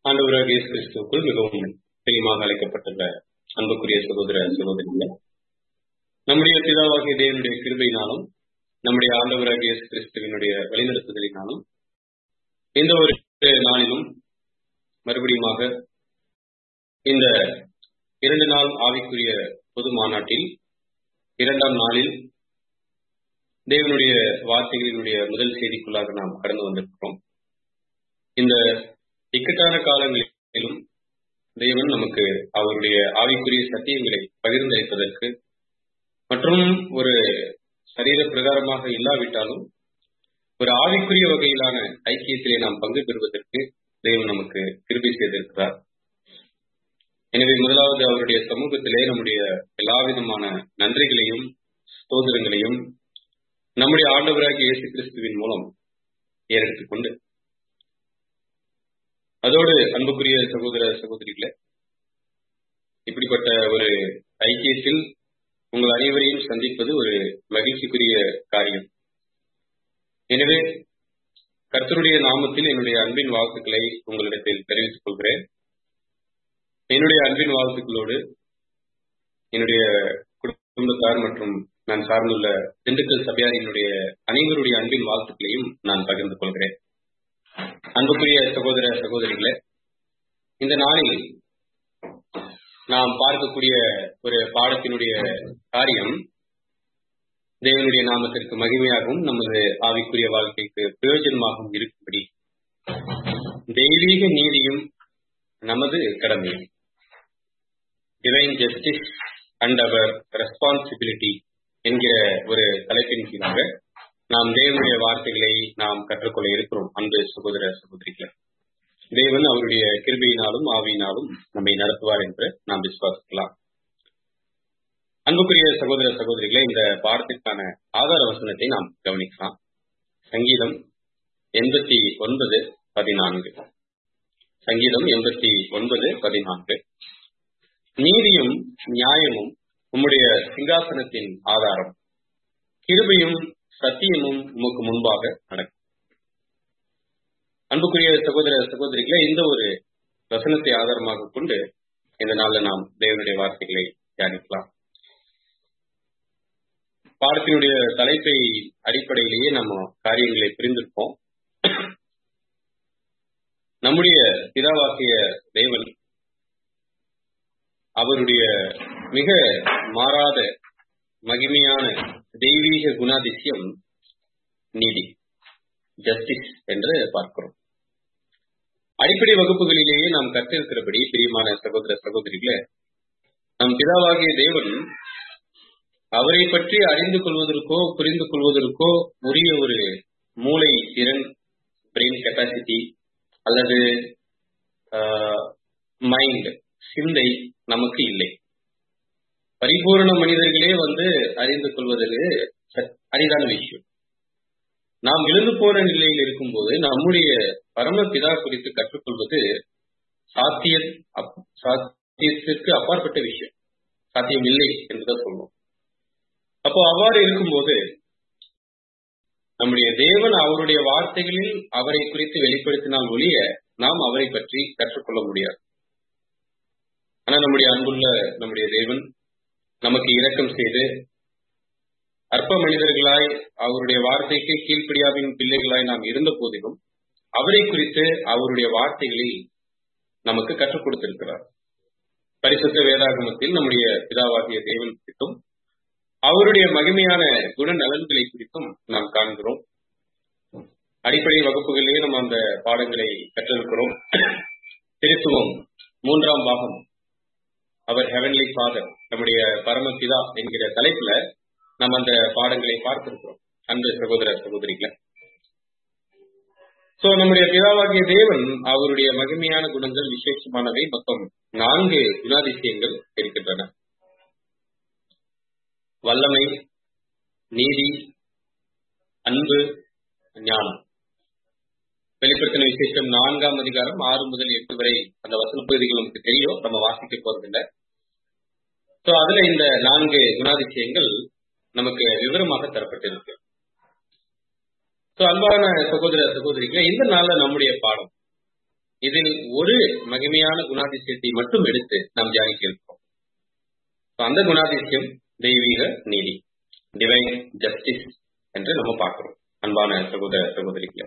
ஆண்டவராக இயேசு கிறிஸ்துவுக்குள் மிகவும் பிரியமாக அழைக்கப்பட்டுள்ள அன்புக்குரிய சகோதர சகோதரிகளே நம்முடைய பிதாவாகிய தேவனுடைய கிருபையினாலும் நம்முடைய ஆண்டவராக இயேசு கிறிஸ்துவினுடைய வழிநடத்துதலினாலும் இந்த ஒரு நாளிலும் மறுபடியுமாக இந்த இரண்டு நாள் ஆவிக்குரிய பொது மாநாட்டில் இரண்டாம் நாளில் தேவனுடைய வார்த்தைகளினுடைய முதல் செய்திக்குள்ளாக நாம் கடந்து வந்திருக்கிறோம் இந்த இக்கட்டான காலங்களிலும் தேவன் நமக்கு அவருடைய ஆவிக்குரிய சத்தியங்களை பகிர்ந்தளிப்பதற்கு மற்றும் ஒரு சரீர பிரகாரமாக இல்லாவிட்டாலும் ஒரு ஆவிக்குரிய வகையிலான ஐக்கியத்திலே நாம் பங்கு பெறுவதற்கு தேவன் நமக்கு கிருபி செய்திருக்கிறார் எனவே முதலாவது அவருடைய சமூகத்திலே நம்முடைய எல்லா விதமான நன்றிகளையும் ஸ்தோதிரங்களையும் நம்முடைய ஆண்டவராகிய இயேசு கிறிஸ்துவின் மூலம் ஏறெடுத்துக் கொண்டு அதோடு அன்புக்குரிய சகோதர சகோதரிகளே இப்படிப்பட்ட ஒரு ஐக்கியத்தில் உங்கள் அனைவரையும் சந்திப்பது ஒரு மகிழ்ச்சிக்குரிய காரியம் எனவே கர்த்தருடைய நாமத்தில் என்னுடைய அன்பின் வாழ்த்துக்களை உங்களிடத்தில் தெரிவித்துக் கொள்கிறேன் என்னுடைய அன்பின் வாழ்த்துக்களோடு என்னுடைய குடும்பத்தார் மற்றும் நான் சார்ந்துள்ள திண்டுக்கல் சபையாரினுடைய அனைவருடைய அன்பின் வாழ்த்துக்களையும் நான் பகிர்ந்து கொள்கிறேன் அன்புக்குரிய சகோதர சகோதரிகளே இந்த நாளில் நாம் பார்க்கக்கூடிய ஒரு பாடத்தினுடைய காரியம் தேவனுடைய நாமத்திற்கு மகிமையாகவும் நமது ஆவிக்குரிய வாழ்க்கைக்கு பிரயோஜனமாகவும் இருக்கும்படி தெய்வீக நீதியும் நமது கடமையும் divine justice and our responsibility என்கிற ஒரு தலைப்பின் கீழாக நாம் தேவனுடைய வார்த்தைகளை நாம் கற்றுக்கொள்ள இருக்கிறோம் அன்பு சகோதர சகோதரிகள் தேவன் அவருடைய கிருபையினாலும் ஆவியினாலும் நம்மை நடத்துவார் என்று நாம் விசுவாசிக்கலாம் அன்புக்குரிய சகோதர சகோதரிகளே இந்த பாடத்திற்கான ஆதார வசனத்தை நாம் கவனிக்கலாம் சங்கீதம் எண்பத்தி ஒன்பது பதினான்கு சங்கீதம் எண்பத்தி ஒன்பது பதினான்கு நீதியும் நியாயமும் உம்முடைய சிங்காசனத்தின் ஆதாரம் கிருபையும் சத்தியமும் உமக்கு முன்பாக நடக்கும் அன்புக்குரிய சகோதர சகோதரிகளே இந்த ஒரு வசனத்தை ஆதாரமாக கொண்டு இந்த நாள்ல நாம் தேவனுடைய வார்த்தைகளை தியானிக்கலாம் பாடத்தினுடைய தலைப்பை அடிப்படையிலேயே நம்ம காரியங்களை புரிந்திருப்போம் நம்முடைய பிதாவாக்கிய தேவன் அவருடைய மிக மாறாத மகிமையான தெய்வீக குணாதிசயம் நீதி ஜஸ்டிஸ் என்று பார்க்கிறோம் அடிப்படை வகுப்புகளிலேயே நாம் கற்றிருக்கிறபடி பிரியமான சகோதர சகோதரிகளே நம் பிதாவாகிய தேவன் அவரை பற்றி அறிந்து கொள்வதற்கோ புரிந்து கொள்வதற்கோ உரிய ஒரு மூளை திறன் பிரெயின் கெப்பாசிட்டி அல்லது மைண்ட் சிந்தை நமக்கு இல்லை பரிபூர்ண மனிதர்களே வந்து அறிந்து கொள்வதற்கு அரிதான விஷயம் நாம் விழுந்து போன நிலையில் இருக்கும்போது நம்முடைய பரமபிதா குறித்து கற்றுக்கொள்வது சாத்திய சாத்தியத்திற்கு அப்பாற்பட்ட விஷயம் சாத்தியம் இல்லை என்றுதான் சொல்லுவோம் அப்போ அவ்வாறு இருக்கும்போது நம்முடைய தேவன் அவருடைய வார்த்தைகளில் அவரை குறித்து வெளிப்படுத்தினால் ஒழிய நாம் அவரை பற்றி கற்றுக்கொள்ள முடியாது ஆனா நம்முடைய அன்புள்ள நம்முடைய தேவன் நமக்கு இரக்கம் செய்து அற்ப மனிதர்களாய் அவருடைய வார்த்தைக்கு கீழ்ப்படியாவின் பிள்ளைகளாய் நாம் இருந்த போதிலும் அவரை குறித்து அவருடைய வார்த்தைகளில் நமக்கு கற்றுக் கொடுத்திருக்கிறார் பரிசுத்த வேதாகமத்தில் நம்முடைய பிதாவாகிய தேவன் குறித்தும் அவருடைய மகிமையான குண நலன்களை குறித்தும் நாம் காண்கிறோம் அடிப்படை வகுப்புகளிலேயே நம்ம அந்த பாடங்களை கற்றிருக்கிறோம் திருத்துவம் மூன்றாம் பாகம் அவர் ஹெவன்லி ஃபாதர் நம்முடைய பரமபிதா என்கிற தலைப்புல நம்ம அந்த பாடங்களை பார்த்திருக்கிறோம் அந்த சகோதர சகோதரிகளை சோ நம்முடைய பிதாவாகிய தேவன் அவருடைய மகிமையான குணங்கள் விசேஷமானவை மொத்தம் நான்கு குணாதிசயங்கள் இருக்கின்றன வல்லமை நீதி அன்பு ஞானம் வெளிப்படுத்தின விசேஷம் நான்காம் அதிகாரம் ஆறு முதல் எட்டு வரை அந்த வசன பகுதிகள் நமக்கு தெரியும் நம்ம வாசிக்க போறதில்லை சோ அதுல இந்த நான்கு குணாதிசயங்கள் நமக்கு விவரமாக தரப்பட்டிருக்கு சோ அன்பான சகோதர சகோதரிகளே இந்த நாள்ல நம்முடைய பாடம் இதில் ஒரு மகிமையான குணாதிசயத்தை மட்டும் எடுத்து நாம் தியானிக்க இருக்கிறோம் அந்த குணாதிசயம் தெய்வீக நீதி டிவைன் ஜஸ்டிஸ் என்று நம்ம பார்க்கிறோம் அன்பான சகோதர சகோதரிகளை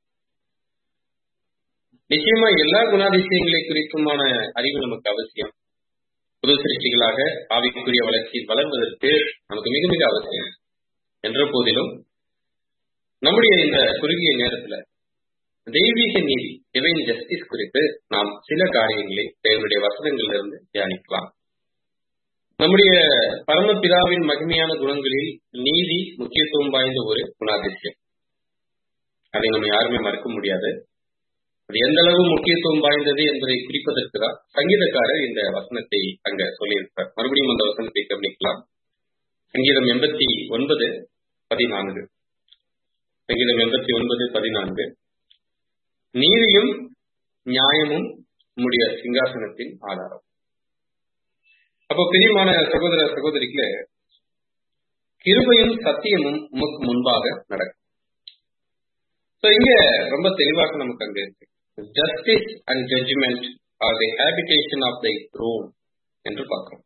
நிச்சயமா எல்லா குணாதிசயங்களை குறித்துமான அறிவு நமக்கு அவசியம் புது சிருஷ்டிகளாக ஆவிக்குரிய வளர்ச்சியில் வளர்வதற்கு நமக்கு மிக மிக அவசியம் என்ற போதிலும் நம்முடைய இந்த குறுகிய நேரத்துல தெய்வீக நீதி டிவைன் ஜஸ்டிஸ் குறித்து நாம் சில காரியங்களை தேவனுடைய வசனங்களிலிருந்து இருந்து தியானிக்கலாம் நம்முடைய பரமபிதாவின் மகிமையான குணங்களில் நீதி முக்கியத்துவம் வாய்ந்த ஒரு குணாதிசயம் அதை நம்ம யாருமே மறக்க முடியாது அது எந்த அளவு முக்கியத்துவம் வாய்ந்தது என்பதை குறிப்பதற்கு தான் சங்கீதக்காரர் இந்த வசனத்தை அங்க சொல்லியிருக்கிறார் மறுபடியும் அந்த வசனத்தை கவனிக்கலாம் சங்கீதம் எண்பத்தி ஒன்பது பதினான்கு சங்கீதம் எண்பத்தி ஒன்பது பதினான்கு நீதியும் நியாயமும் உம்முடைய சிங்காசனத்தின் ஆதாரம் அப்போ பிரியமான சகோதர சகோதரிக்கு கிருபையும் சத்தியமும் உமக்கு முன்பாக நடக்கும் இங்க ரொம்ப தெளிவாக நமக்கு அங்க இருக்கு justice and judgment are the habitation of thy throne என்று பார்க்கிறோம்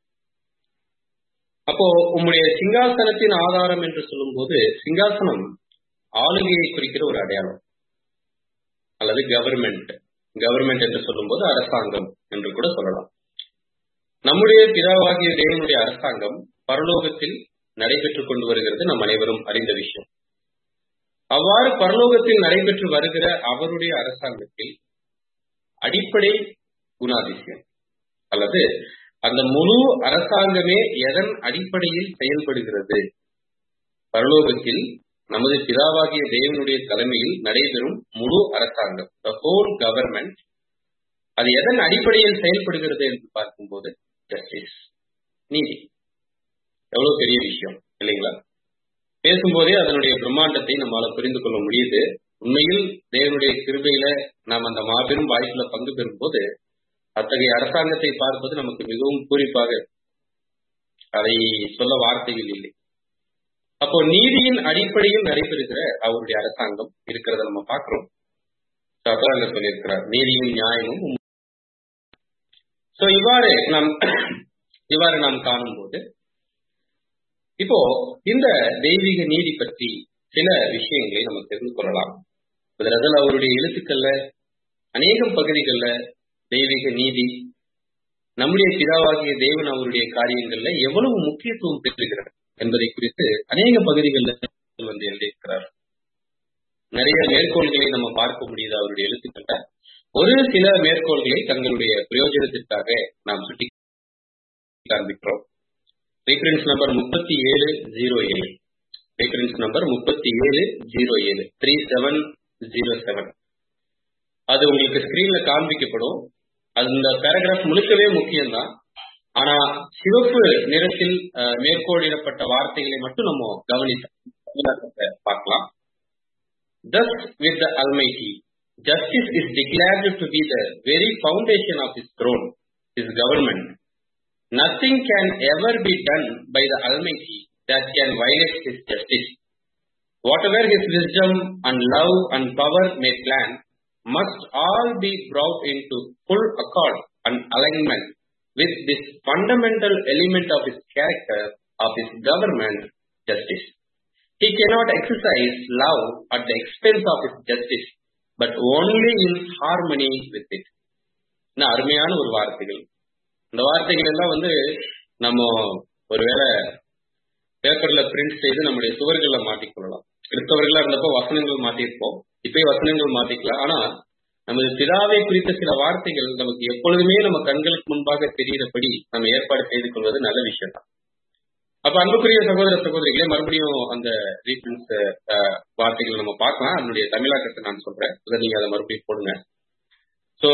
அப்போ உங்களுடைய சிங்காசனத்தின் ஆதாரம் என்று சொல்லும் போது சிங்காசனம் ஆளுகையை குறிக்கிற ஒரு அடையாளம் அல்லது கவர்மெண்ட் கவர்மெண்ட் என்று சொல்லும் போது அரசாங்கம் என்று கூட சொல்லலாம் நம்முடைய பிதாவாகிய தேவனுடைய அரசாங்கம் பரலோகத்தில் நடைபெற்றுக் கொண்டு வருகிறது நம் அனைவரும் அறிந்த விஷயம் அவ்வாறு பரலோகத்தில் நடைபெற்று வருகிற அவருடைய அரசாங்கத்தில் அடிப்படை குணாதிசயம் அல்லது அந்த முழு அரசாங்கமே எதன் அடிப்படையில் செயல்படுகிறது பரலோகத்தில் நமது பிதாவாகிய தேவனுடைய தலைமையில் நடைபெறும் முழு அரசாங்கம் த ஹோல் கவர்மெண்ட் அது எதன் அடிப்படையில் செயல்படுகிறது என்று பார்க்கும்போது ஜஸ்டிஸ் நீதி எவ்வளவு பெரிய விஷயம் இல்லைங்களா பேசும்போதே அதனுடைய பிரம்மாண்டத்தை நம்மால புரிந்து கொள்ள முடியுது உண்மையில் தேவனுடைய கிருபையில நாம் அந்த மாபெரும் வாய்ப்புல பங்கு பெறும் போது அத்தகைய அரசாங்கத்தை பார்ப்பது நமக்கு மிகவும் பூரிப்பாக அதை சொல்ல வார்த்தைகள் இல்லை அப்போ நீதியின் அடிப்படையில் நடைபெறுகிற அவருடைய அரசாங்கம் இருக்கிறத நம்ம பார்க்கிறோம் அங்க சொல்லியிருக்கிறார் நீதியும் நியாயமும் சோ இவ்வாறு நாம் இவ்வாறு நாம் காணும் போது இப்போ இந்த தெய்வீக நீதி பற்றி சில விஷயங்களை நம்ம தெரிந்து கொள்ளலாம் அதில் அவருடைய எழுத்துக்கள்ல அநேகம் பகுதிகள்ல தெய்வீக நீதி நம்முடைய பிதாவாகிய தேவன் அவருடைய காரியங்கள்ல எவ்வளவு முக்கியத்துவம் பெற்றுகிறது என்பதை குறித்து அநேக பகுதிகளில் வந்து எழுதியிருக்கிறார் நிறைய மேற்கோள்களை நம்ம பார்க்க முடியுது அவருடைய எழுத்துக்கள்ல ஒரு சில மேற்கோள்களை தங்களுடைய பிரயோஜனத்திற்காக நாம் சுட்டி காண்பிக்கிறோம் ரீஃபரன்ஸ் நம்பர் முப்பத்தி ஏழு ஜீரோ ஏழு ரீஃபரன்ஸ் நம்பர் முப்பத்தி ஏழு ஜீரோ ஏழு த்ரீ செவன் ஜீரோ செவன் அது உங்களுக்கு ஸ்கிரீன்ல காண்பிக்கப்படும் அது இந்த பேராகிராஃப் முழுக்கவே முக்கியம்தான் ஆனா சிவப்பு நிறத்தில் மேற்கோளிடப்பட்ட வார்த்தைகளை மட்டும் நம்ம கவனித்த பார்க்கலாம் Thus, with the Almighty, justice is declared to be the very foundation of His throne, His government. Nothing can ever be done by the Almighty that can violate His justice. Whatever His wisdom and love and power may plan must all be brought into full accord and alignment with this fundamental element of His character, of His government, justice. He cannot exercise love at the expense of his justice, but only in harmony with it. அருமையான ஒரு வார்த்தைகள் இந்த வார்த்தைகள் எல்லாம் வந்து நம்ம ஒருவேளை பேப்பர்ல பிரிண்ட் செய்து நம்முடைய சுவர்கள்ல மாட்டிக்கொள்ளலாம் கிறிஸ்தவர்களா இருந்தப்போ வசனங்கள் மாட்டிருப்போம் இப்பயே வசனங்கள் மாத்திக்கலாம் ஆனா நமது பிதாவை குறித்த சில வார்த்தைகள் நமக்கு எப்பொழுதுமே நம்ம கண்களுக்கு முன்பாக தெரிகிறபடி நம்ம ஏற்பாடு செய்து கொள்வது நல்ல விஷயம் தான் அப்ப அன்புக்குரிய சகோதர சகோதரிகளே மறுபடியும் அந்த ரீஃபரன்ஸ் வார்த்தைகள் நம்ம பார்க்கலாம் அதனுடைய தமிழாக்கத்தை நான் சொல்றேன் அதை நீங்க அதை மறுபடியும் போடுங்க சோ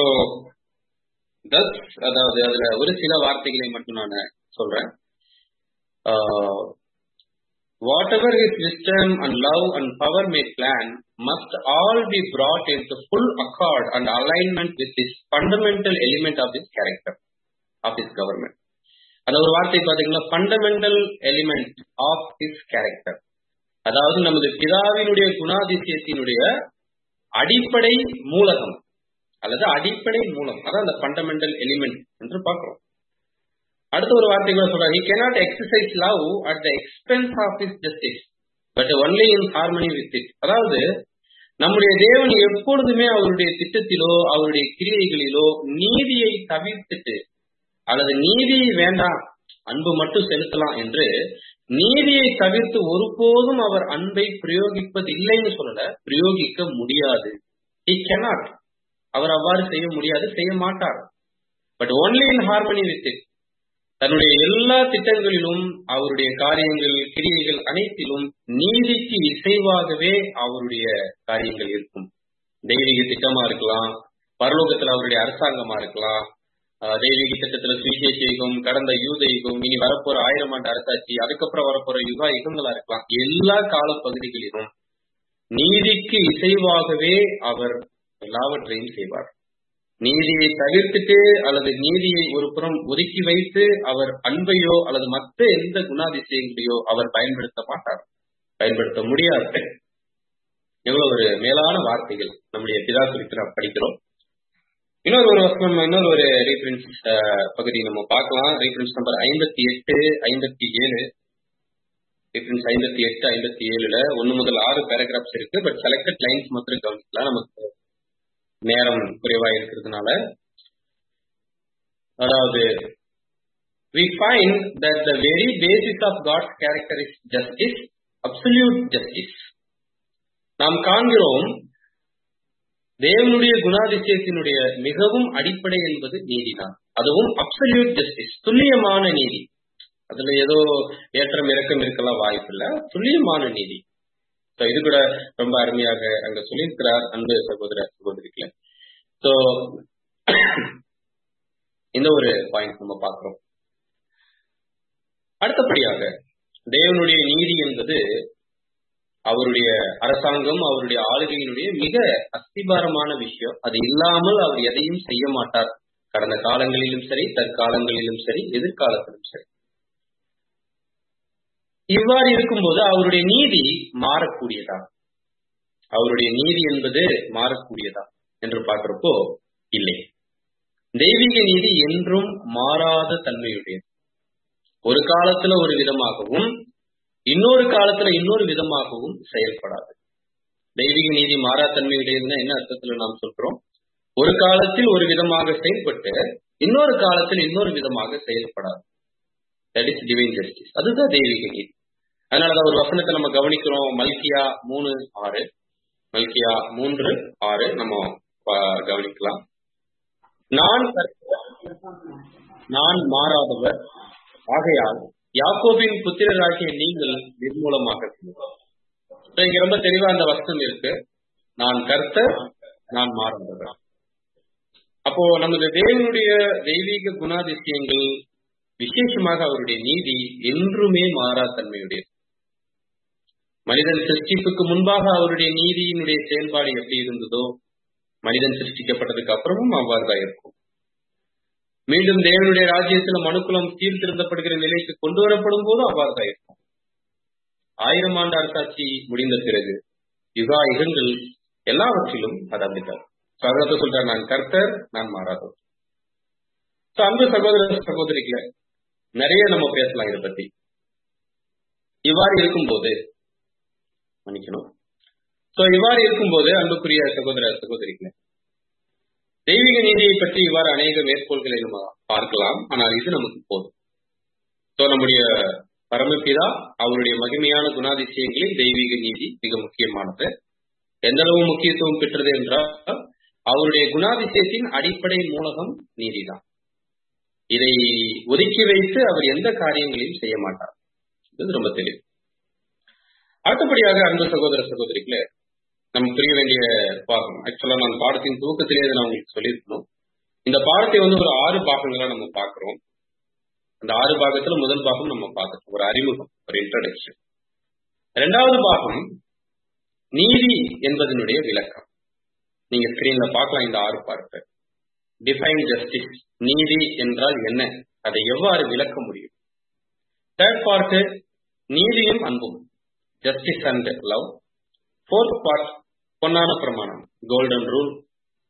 தஸ் அதாவது அதுல ஒரு சில வார்த்தைகளை மட்டும் நான் சொல்றேன் whatever his wisdom and love and power may plan must all be brought into full accord and alignment with this fundamental element of his character of his government அந்த ஒரு வார்த்தை பாத்தீங்கன்னா fundamental element of his character அதாவது நமது பிதாவினுடைய குணாதிசயத்தினுடைய அடிப்படை மூலகம் அல்லது அடிப்படை மூலம் அதான் அந்த ஃபண்டமெண்டல் எலிமெண்ட் என்று பார்க்கிறோம் அடுத்த ஒரு வார்த்தை கூட சொல்றாரு he cannot exercise love at the expense of his justice but only in harmony with it அதாவது நம்முடைய தேவன் எப்பொழுதுமே அவருடைய திட்டத்திலோ அவருடைய கிரியைகளிலோ நீதியை தவிர்த்துட்டு அல்லது நீதி வேண்டாம் அன்பு மட்டும் செலுத்தலாம் என்று நீதியை தவிர்த்து ஒருபோதும் அவர் அன்பை பிரயோகிப்பது இல்லைன்னு சொல்லல பிரயோகிக்க முடியாது he cannot அவர் அவ்வாறு செய்ய முடியாது செய்ய மாட்டார் but only in harmony with it தன்னுடைய எல்லா திட்டங்களிலும் அவருடைய காரியங்கள் கிரியைகள் அனைத்திலும் நீதிக்கு இசைவாகவே அவருடைய காரியங்கள் இருக்கும் தெய்வீக திட்டமா இருக்கலாம் பரலோகத்துல அவருடைய அரசாங்கமா இருக்கலாம் தெய்வீக திட்டத்துல சுவிசேஷ யுகம் கடந்த யூத யுகம் இனி வரப்போற ஆயிரம் ஆண்டு அரசாட்சி அதுக்கப்புறம் வரப்போற யுகா யுகங்களா இருக்கலாம் எல்லா கால பகுதிகளிலும் நீதிக்கு இசைவாகவே அவர் எல்லாவற்றையும் செய்வார் நீதியை தவிர்த்துட்டு அல்லது நீதியை ஒரு புறம் ஒதுக்கி வைத்து அவர் அன்பையோ அல்லது மற்ற எந்த குணாதிசயங்களையோ அவர் பயன்படுத்த மாட்டார் பயன்படுத்த முடியாது எவ்வளவு ஒரு மேலான வார்த்தைகள் நம்முடைய பிதா குறித்து நாம் படிக்கிறோம் இன்னொரு ஒரு வசனம் இன்னொரு ஒரு ரீஃபரன்ஸ் பகுதி நம்ம பார்க்கலாம் ரீஃபரன்ஸ் நம்பர் ஐம்பத்தி எட்டு ஐம்பத்தி ஏழு ரீஃபரன்ஸ் ஐம்பத்தி எட்டு ஐம்பத்தி ஏழுல ஒன்னு முதல் ஆறு பேராகிராஃப்ஸ் இருக்கு பட் செலக்டட் லைன்ஸ் மாத்திரம் கவனிக்கலாம் நமக்கு நேரம் குறைவா இருக்கிறதுனால அதாவது we find that the very basis of God's character is justice, absolute justice. நாம் காண்கிறோம் தேவனுடைய குணாதிசயத்தினுடைய மிகவும் அடிப்படை என்பது நீதிதான் அதுவும் அப்சல்யூட் ஜஸ்டிஸ் துல்லியமான நீதி அதுல ஏதோ ஏற்றம் இறக்கம் இருக்கலாம் வாய்ப்பில்ல துல்லியமான நீதி இது கூட ரொம்ப அருமையாக அங்க சொல்லியிருக்கிறார் அன்பு சகோதர சகோதரிக்கல சோ இந்த ஒரு பாயிண்ட் நம்ம பார்க்கிறோம் அடுத்தபடியாக தேவனுடைய நீதி என்பது அவருடைய அரசாங்கம் அவருடைய ஆளுகையினுடைய மிக அஸ்திபாரமான விஷயம் அது இல்லாமல் அவர் எதையும் செய்ய மாட்டார் கடந்த காலங்களிலும் சரி தற்காலங்களிலும் சரி எதிர்காலத்திலும் சரி இவ்வாறு இருக்கும்போது அவருடைய நீதி மாறக்கூடியதா அவருடைய நீதி என்பது மாறக்கூடியதா என்று பார்க்கிறப்போ இல்லை தெய்வீக நீதி என்றும் மாறாத தன்மையுடையது ஒரு காலத்துல ஒரு விதமாகவும் இன்னொரு காலத்துல இன்னொரு விதமாகவும் செயல்படாது தெய்வீக நீதி மாறா தன்மையுடையதுன்னா என்ன அர்த்தத்துல நாம் சொல்றோம் ஒரு காலத்தில் ஒரு விதமாக செயல்பட்டு இன்னொரு காலத்தில் இன்னொரு விதமாக செயல்படாது தட் இஸ் டிவைன் ஜஸ்டிஸ் அதுதான் தெய்வீக நீதி அதனாலதான் ஒரு வசனத்தை நம்ம கவனிக்கிறோம் மல்கியா மூணு ஆறு மல்கியா மூன்று ஆறு நம்ம கவனிக்கலாம் நான் நான் மாறாதவர் ஆகையால் யாக்கோபின் புத்திரராகிய நீங்கள் நிர்மூலமாக இங்க ரொம்ப தெளிவா அந்த வசனம் இருக்கு நான் கர்த்தர் நான் மாறாதவர் அப்போ நமது தேவனுடைய தெய்வீக குணாதிசயங்கள் விசேஷமாக அவருடைய நீதி என்றுமே மாறா தன்மையுடையது மனிதன் சிருஷ்டிப்புக்கு முன்பாக அவருடைய நீதியினுடைய செயல்பாடு எப்படி இருந்ததோ மனிதன் சிருஷ்டிக்கப்பட்டதுக்கு அப்புறமும் அவ்வாறுதான் இருக்கும் மீண்டும் தேவனுடைய ராஜ்யத்தில் மனுக்குலம் சீர்திருந்தப்படுகிற நிலைக்கு கொண்டு வரப்படும் போதும் அவ்வாறுதான் இருக்கும் ஆயிரம் ஆண்டு அரசாட்சி முடிந்த பிறகு யுகா யுகங்கள் எல்லாவற்றிலும் அது அப்படித்தான் சகோதர சொல்றார் நான் கர்த்தர் நான் மாறாதவர் அன்பு சகோதர சகோதரிகளை நிறைய நம்ம பேசலாம் இதை பத்தி இவ்வாறு இருக்கும்போது மன்னிக்கணும் சோ இவ்வாறு இருக்கும்போது அன்புக்குரிய சகோதர சகோதரிகளை தெய்வீக நீதியை பற்றி இவ்வாறு அநேக மேற்கோள்களை நம்ம பார்க்கலாம் ஆனால் இது நமக்கு போதும் சோ நம்முடைய பரமபிதா அவருடைய மகிமையான குணாதிசயங்களில் தெய்வீக நீதி மிக முக்கியமானது எந்த அளவு முக்கியத்துவம் பெற்றது என்றால் அவருடைய குணாதிசயத்தின் அடிப்படை மூலகம் நீதிதான் இதை ஒதுக்கி வைத்து அவர் எந்த காரியங்களையும் செய்ய மாட்டார் இது ரொம்ப தெளிவு அடுத்தபடியாக அன்பு சகோதர சகோதரிகளே நம்ம புரிய வேண்டிய பாகம் ஆக்சுவலா நான் பாடத்தின் துவக்கத்திலே நான் உங்களுக்கு சொல்லியிருக்கணும் இந்த பாடத்தை வந்து ஒரு ஆறு பாகங்களா நம்ம பார்க்கிறோம் அந்த ஆறு பாகத்துல முதல் பாகம் நம்ம பார்த்துட்டோம் ஒரு அறிமுகம் ஒரு இன்ட்ரடக்ஷன் இரண்டாவது பாகம் நீதி என்பதனுடைய விளக்கம் நீங்க ஸ்கிரீன்ல பார்க்கலாம் இந்த ஆறு பார்ட்டு டிஃபைன் ஜஸ்டிஸ் நீதி என்றால் என்ன அதை எவ்வாறு விளக்க முடியும் தேர்ட் பார்ட் நீதியும் அன்பும் justice and love fourth part பொன்னான பிரமாணம் கோல்டன் ரூல்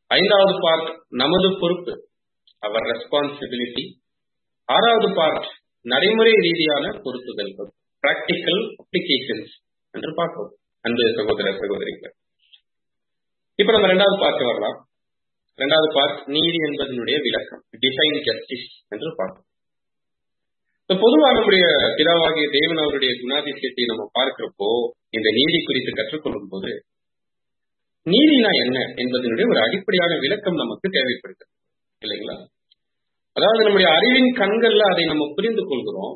ஐந்தாவது பார்ட் நமது பொறுப்பு அவர் ரெஸ்பான்சிபிலிட்டி ஆறாவது பார்ட் நடைமுறை ரீதியான பொறுப்புகள் பிராக்டிக்கல் அப்ளிகேஷன்ஸ் என்று பார்ப்போம் அன்பு சகோதர சகோதரிகள் இப்ப நம்ம ரெண்டாவது பார்ட் வரலாம் ரெண்டாவது பார்ட் நீதி என்பதனுடைய விளக்கம் டிசைன் ஜஸ்டிஸ் என்று பார்ப்போம் பொதுவாக நம்முடைய பிதாவாகிய தேவன் அவருடைய குணாதிசயத்தை நம்ம பார்க்கிறப்போ இந்த நீதி குறித்து கற்றுக்கொள்ளும் போது நீதினா என்ன என்பதனுடைய ஒரு அடிப்படையான விளக்கம் நமக்கு தேவைப்படுகிறது இல்லைங்களா அதாவது நம்முடைய அறிவின் கண்கள்ல அதை நம்ம புரிந்து கொள்கிறோம்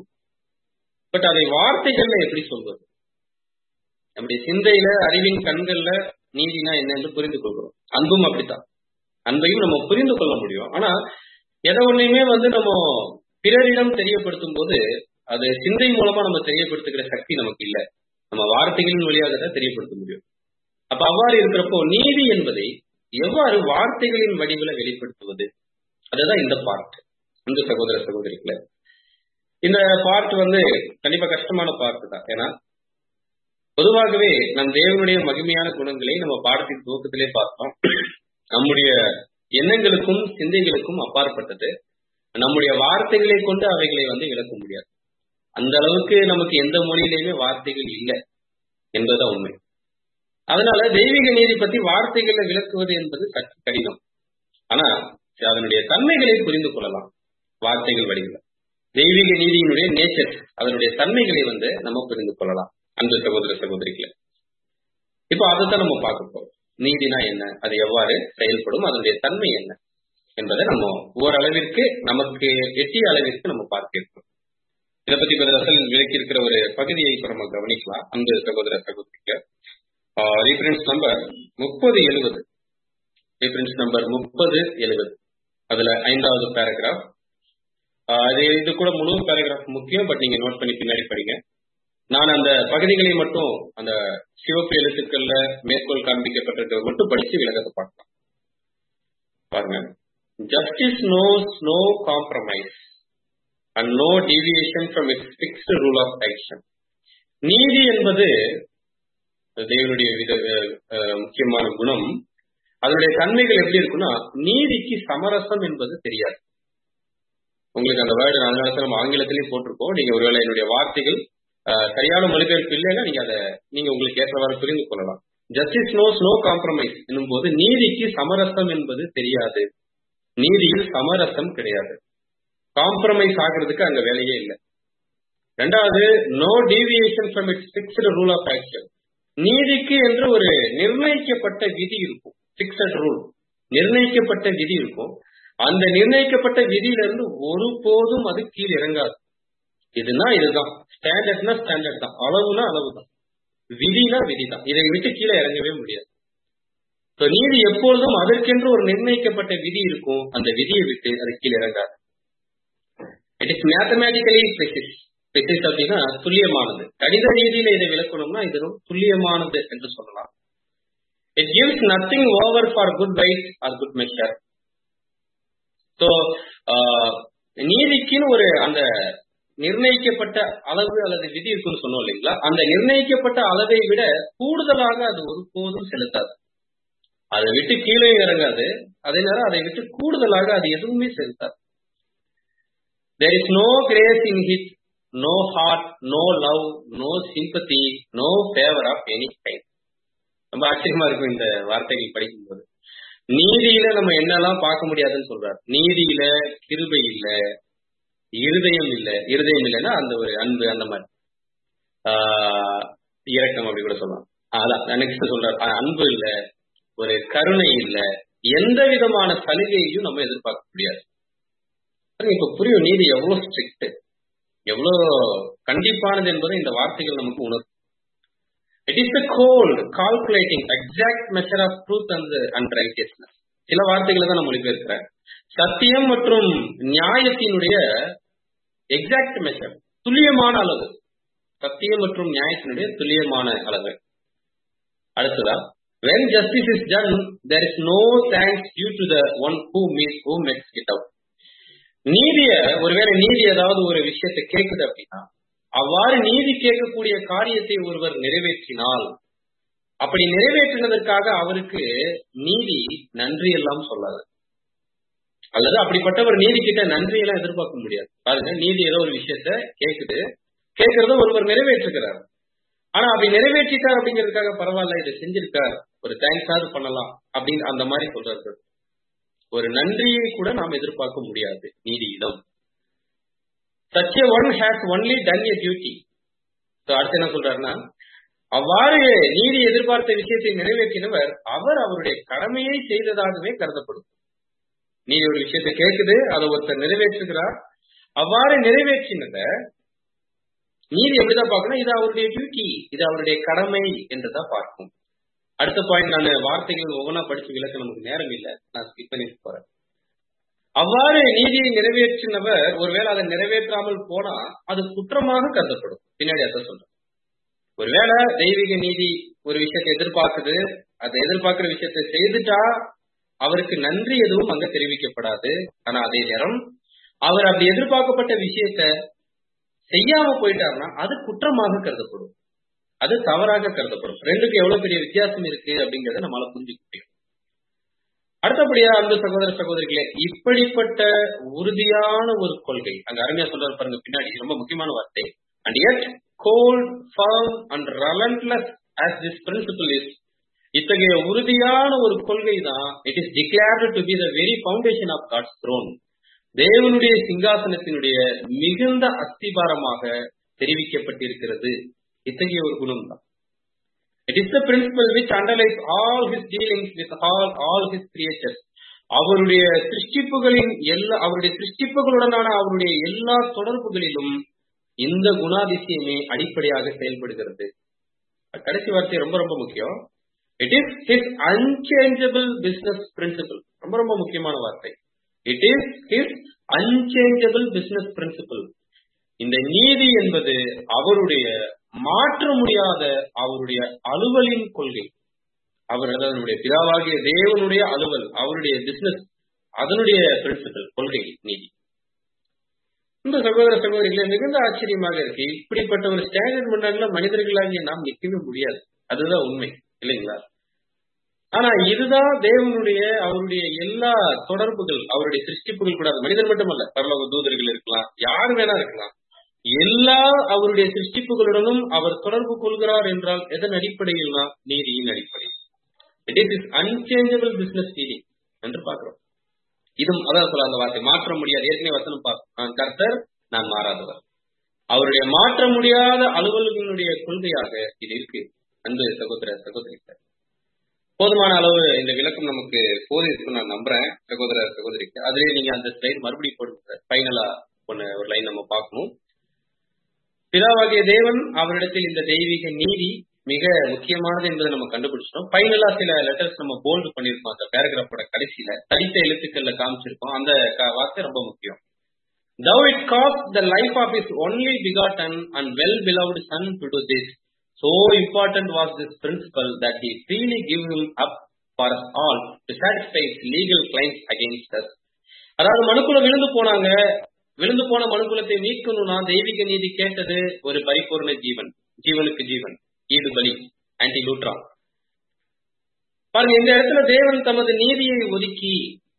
பட் அதை வார்த்தைகள்ல எப்படி சொல்வது நம்முடைய சிந்தையில அறிவின் கண்கள்ல நீதினா என்ன என்று புரிந்து கொள்கிறோம் அன்பும் அப்படித்தான் அன்பையும் நம்ம புரிந்து கொள்ள முடியும் ஆனா எதை ஒண்ணுமே வந்து நம்ம பிறரிடம் தெரியப்படுத்தும் போது அது சிந்தை மூலமா நம்ம தெரியப்படுத்துகிற சக்தி நமக்கு இல்லை நம்ம வார்த்தைகளின் வழியாக தான் தெரியப்படுத்த முடியும் அப்ப அவ்வாறு இருக்கிறப்போ நீதி என்பதை எவ்வாறு வார்த்தைகளின் வடிவில் வெளிப்படுத்துவது அதுதான் இந்த பார்ட் இந்த சகோதர சகோதரிகளை இந்த பார்ட் வந்து கண்டிப்பா கஷ்டமான பார்ட் தான் ஏன்னா பொதுவாகவே நம் தேவனுடைய மகிமையான குணங்களை நம்ம பாடத்தின் துவக்கத்திலே பார்த்தோம் நம்முடைய எண்ணங்களுக்கும் சிந்தைகளுக்கும் அப்பாற்பட்டது நம்முடைய வார்த்தைகளை கொண்டு அவைகளை வந்து விளக்க முடியாது அந்த அளவுக்கு நமக்கு எந்த மொழியிலையுமே வார்த்தைகள் இல்லை என்பதுதான் உண்மை அதனால தெய்வீக நீதி பத்தி வார்த்தைகளை விளக்குவது என்பது சற்று கடினம் ஆனா அதனுடைய தன்மைகளை புரிந்து கொள்ளலாம் வார்த்தைகள் வடிவில் தெய்வீக நீதியினுடைய நேச்சர் அதனுடைய தன்மைகளை வந்து நம்ம புரிந்து கொள்ளலாம் அந்த சகோதர சகோதரிகளை இப்போ அதைத்தான் நம்ம பார்க்க போறோம் நீதினா என்ன அது எவ்வாறு செயல்படும் அதனுடைய தன்மை என்ன என்பதை நம்ம ஓரளவிற்கு நமக்கு எட்டிய அளவிற்கு நம்ம பார்க்க இருக்கோம் இதை பத்தி அசல் விளக்கி இருக்கிற ஒரு பகுதியை இப்ப நம்ம கவனிக்கலாம் அந்த சகோதர சகோதரிக்கு ரீஃபரன்ஸ் நம்பர் முப்பது எழுபது ரீஃபரன்ஸ் நம்பர் முப்பது எழுபது அதுல ஐந்தாவது பேராகிராஃப் அது இது கூட முழு பேராகிராஃப் முக்கியம் பட் நீங்க நோட் பண்ணி பின்னாடி படிங்க நான் அந்த பகுதிகளை மட்டும் அந்த சிவப்பு எழுத்துக்கள்ல மேற்கோள் காண்பிக்கப்பட்டிருக்கிறது மட்டும் படிச்சு விலகத்தை பார்க்கலாம் பாருங்க justice knows no compromise and no deviation from its fixed rule of action நீதி என்பது தேவனுடைய வித முக்கியமான குணம் அதனுடைய தன்மைகள் எப்படி இருக்குன்னா நீதிக்கு சமரசம் என்பது தெரியாது உங்களுக்கு அந்த வேர்டு அதனால நம்ம ஆங்கிலத்திலேயே போட்டிருக்கோம் நீங்க ஒருவேளை என்னுடைய வார்த்தைகள் சரியான மொழிபெயர்ப்பு இல்லைன்னா நீங்க அதை நீங்க உங்களுக்கு ஏற்றவாறு புரிந்து கொள்ளலாம் ஜஸ்டிஸ் நோஸ் நோ காம்ப்ரமைஸ் என்னும் போது நீதிக்கு சமரசம் என்பது தெரியாது நீதியில் சமரசம் கிடையாது காம்ப்ரமைஸ் ஆகிறதுக்கு அங்க வேலையே இல்லை ரெண்டாவது no deviation from its fixed rule of action நீதிக்கு என்று ஒரு நிர்ணயிக்கப்பட்ட விதி இருக்கும் பிக்சட் ரூல் நிர்ணயிக்கப்பட்ட விதி இருக்கும் அந்த நிர்ணயிக்கப்பட்ட விதியிலிருந்து ஒருபோதும் அது கீழ் இறங்காது இதுனா இதுதான் ஸ்டாண்டர்ட்னா ஸ்டாண்டர்ட் தான் அளவுனா அளவு தான் விதினா விதி தான் இதை விட்டு கீழே இறங்கவே முடியாது நீதி எப்பொழுதும் அதற்கென்று ஒரு நிர்ணயிக்கப்பட்ட விதி இருக்கும் அந்த விதியை விட்டு அது கீழே இறங்காது it is mathematically precise precise அப்படின்னா துல்லியமானது கணித ரீதியில இதை விளக்கணும்னா இது ரொம்ப துல்லியமானது என்று சொல்லலாம் it gives nothing over for good weight or good measure so நீதிக்குன்னு ஒரு அந்த நிர்ணயிக்கப்பட்ட அளவு அல்லது விதி இருக்குன்னு சொன்னோம் இல்லைங்களா அந்த நிர்ணயிக்கப்பட்ட அளவை விட கூடுதலாக அது ஒருபோதும் செலுத்தாது அதை விட்டு கீழே இறங்காது அதே நேரம் அதை விட்டு கூடுதலாக அது எதுவுமே செலுத்தாது there is no grace in it no heart no love no sympathy no favour of any kind ரொம்ப ஆச்சரியமா இருக்கும் இந்த வார்த்தைகள் படிக்கும்போது நீதியில நம்ம என்னெல்லாம் பார்க்க முடியாதுன்னு சொல்றாரு நீதியில கிருபை இல்ல இருதயம் இல்ல இருதயம் இல்லைன்னா அந்த ஒரு அன்பு அந்த மாதிரி ஆஹ் இரக்கம் அப்படி கூட சொல்லலாம் அதான் நெக்ஸ்ட் சொல்றாரு அன்பு இல்ல ஒரு கருணை இல்ல எந்த விதமான சலுகையையும் நம்ம எதிர்பார்க்க முடியாது இப்ப புரியும் நீதி எவ்வளவு ஸ்ட்ரிக்ட் எவ்வளவு கண்டிப்பானது என்பதை இந்த வார்த்தைகள் நமக்கு உணர்த்தும் it is the cold calculating exact measure of truth and and righteousness சில வார்த்தைகளை தான் நான் மொழிபெயர்க்கிறேன் சத்தியம் மற்றும் நியாயத்தினுடைய எக்ஸாக்ட் மெஷர் துல்லியமான அளவு சத்தியம் மற்றும் நியாயத்தினுடைய துல்லியமான அளவு அடுத்ததா when justice is done there is no thanks due to the one who makes who makes it out நீதிய ஒருவேளை நீதி ஏதாவது ஒரு விஷயத்தை கேட்குது அப்படின்னா அவ்வாறு நீதி கேட்கக்கூடிய காரியத்தை ஒருவர் நிறைவேற்றினால் அப்படி நிறைவேற்றினதற்காக அவருக்கு நீதி நன்றி எல்லாம் சொல்லாது அல்லது அப்படிப்பட்டவர் நீதி கிட்ட நன்றி எல்லாம் எதிர்பார்க்க முடியாது பாருங்க நீதி ஏதோ ஒரு விஷயத்த கேக்குது கேட்கறத ஒருவர் நிறைவேற்றுகிறார் ஆனா அப்படி நிறைவேற்றிட்டார் அப்படிங்கிறதுக்காக பரவாயில்ல இதை செஞ்சிருக்கார் ஒரு தேங்க்ஸாவது பண்ணலாம் அப்படின்னு அந்த மாதிரி சொல்றாரு ஒரு நன்றியை கூட நாம் எதிர்பார்க்க முடியாது நீதியிடம் such one has only done a duty அடுத்து என்ன சொல்றாருன்னா அவ்வாறு நீதி எதிர்பார்த்த விஷயத்தை நிறைவேற்றினவர் அவர் அவருடைய கடமையை செய்ததாகவே கருதப்படும் நீதி ஒரு விஷயத்தை கேட்குது அதை ஒருத்தர் நிறைவேற்றுகிறார் அவ்வாறு நிறைவேற்றினத நீதி எப்படிதான் பார்க்கணும் இது அவருடைய டியூட்டி இது அவருடைய கடமை என்றுதான் பார்க்கும் அடுத்த பாயிண்ட் நான் வார்த்தைகள் ஒவ்வொன்றா படிச்சு விளக்க நமக்கு நேரம் இல்லை நான் ஸ்கிப் பண்ணிட்டு போறேன் அவ்வாறு நீதியை நிறைவேற்றினவர் ஒருவேளை அதை நிறைவேற்றாமல் போனா அது குற்றமாக கருதப்படும் பின்னாடி அதை சொல்றேன் ஒருவேளை தெய்வீக நீதி ஒரு விஷயத்தை எதிர்பார்க்குது அதை எதிர்பார்க்கிற விஷயத்தை செய்துட்டா அவருக்கு நன்றி எதுவும் அங்க தெரிவிக்கப்படாது ஆனா அதே நேரம் அவர் அப்படி எதிர்பார்க்கப்பட்ட விஷயத்த செய்யாம போயிட்டாருன்னா அது குற்றமாக கருதப்படும் அது தவறாக கருதப்படும் ரெண்டுக்கு எவ்வளவு பெரிய வித்தியாசம் இருக்கு அப்படிங்கறத நம்மளால புரிஞ்சுக்க முடியும் அடுத்தபடியா அந்த சகோதர சகோதரிகளே இப்படிப்பட்ட உறுதியான ஒரு கொள்கை அங்க அருமையா சொல்றாரு பாருங்க பின்னாடி ரொம்ப முக்கியமான வார்த்தை and yet cold firm and relentless as this principle is இத்தகைய உறுதியான ஒரு கொள்கை தான் it is declared to be the very foundation of God's throne தேவனுடைய சிங்காசனத்தினுடைய மிகுந்த அஸ்திபாரமாக தெரிவிக்கப்பட்டிருக்கிறது இத்தகைய ஒரு குணம் தான் it is the principle which underlies all his dealings with all all his creatures அவருடைய சிருஷ்டிப்புகளின் எல்லா அவருடைய சிருஷ்டிப்புகளுடனான அவருடைய எல்லா தொடர்புகளிலும் இந்த குணாதிசயமே அடிப்படையாக செயல்படுகிறது கடைசி வார்த்தை ரொம்ப ரொம்ப முக்கியம் it is his unchangeable business principle ரொம்ப ரொம்ப முக்கியமான வார்த்தை it is his unchangeable business principle இந்த நீதி என்பது அவருடைய மாற்ற முடியாத அவருடைய அலுவலின் கொள்கை அவர் அதனுடைய பிதாவாகிய தேவனுடைய அலுவல் அவருடைய பிசினஸ் அதனுடைய பிரின்சிபல் கொள்கை நீதி இந்த சகோதர சகோதரிகளே மிகுந்த ஆச்சரியமாக இருக்கு இப்படிப்பட்ட ஒரு ஸ்டாண்டர்ட் முன்னாடில மனிதர்களாகிய நாம் நிற்கவே முடியாது அதுதான் உண்மை இல்லைங்களா ஆனா இதுதான் தேவனுடைய அவருடைய எல்லா தொடர்புகள் அவருடைய சிருஷ்டிப்புகள் கூட மனிதன் மட்டுமல்ல பரலோக தூதர்கள் இருக்கலாம் யார் வேணா இருக்கலாம் எல்லா அவருடைய சிருஷ்டிப்புகளுடனும் அவர் தொடர்பு கொள்கிறார் என்றால் எதன் அடிப்படையில்னா நீதியின் அடிப்படை it is is unchangeable business நீதி என்று பார்க்கிறோம் இதுவும் அதான் சொல்ல அந்த வார்த்தை மாற்ற முடியாது ஏற்கனவே வசனம் பார்க்கும் கர்த்தர் நான் மாறாதவர் அவருடைய மாற்ற முடியாத அலுவல்களுடைய கொள்கையாக இது இருக்கு அன்பு சகோதர சகோதரிகள் போதுமான அளவு இந்த விளக்கம் நமக்கு போதிருக்கு நான் நம்புறேன் சகோதர சகோதரிக்கு அதுலயே நீங்க அந்த ஸ்லைட் மறுபடியும் போடுங்க ஃபைனலா ஒன்னு ஒரு லைன் நம்ம பார்க்கணும் பிதாவாகிய தேவன் அவரிடத்தில் இந்த தெய்வீக நீதி மிக முக்கியமானது என்பதை நம்ம கண்டுபிடிச்சிட்டோம் ஃபைனலா சில லெட்டர்ஸ் நம்ம போல்டு பண்ணிருக்கோம் அந்த பேராகிராஃபோட கடைசியில தடித்த எழுத்துக்கள்ல காமிச்சிருக்கோம் அந்த வார்த்தை ரொம்ப முக்கியம் Thou it cost the life of his only begotten and well beloved son to do this. So important was this principle that he freely gave him up for us all to satisfy his legal claims against us. அதாவது மனுக்குள்ள விழுந்து போனாங்க விழுந்து போன மனுக்குலத்தை மீட்கணும்னா தெய்வீக நீதி கேட்டது ஒரு பரிபூர்ண ஜீவன் ஜீவனுக்கு ஜீவன் ஈடு பலி ஆன்டி லூட்ரா பாருங்க இந்த இடத்துல தேவன் தமது நீதியை ஒதுக்கி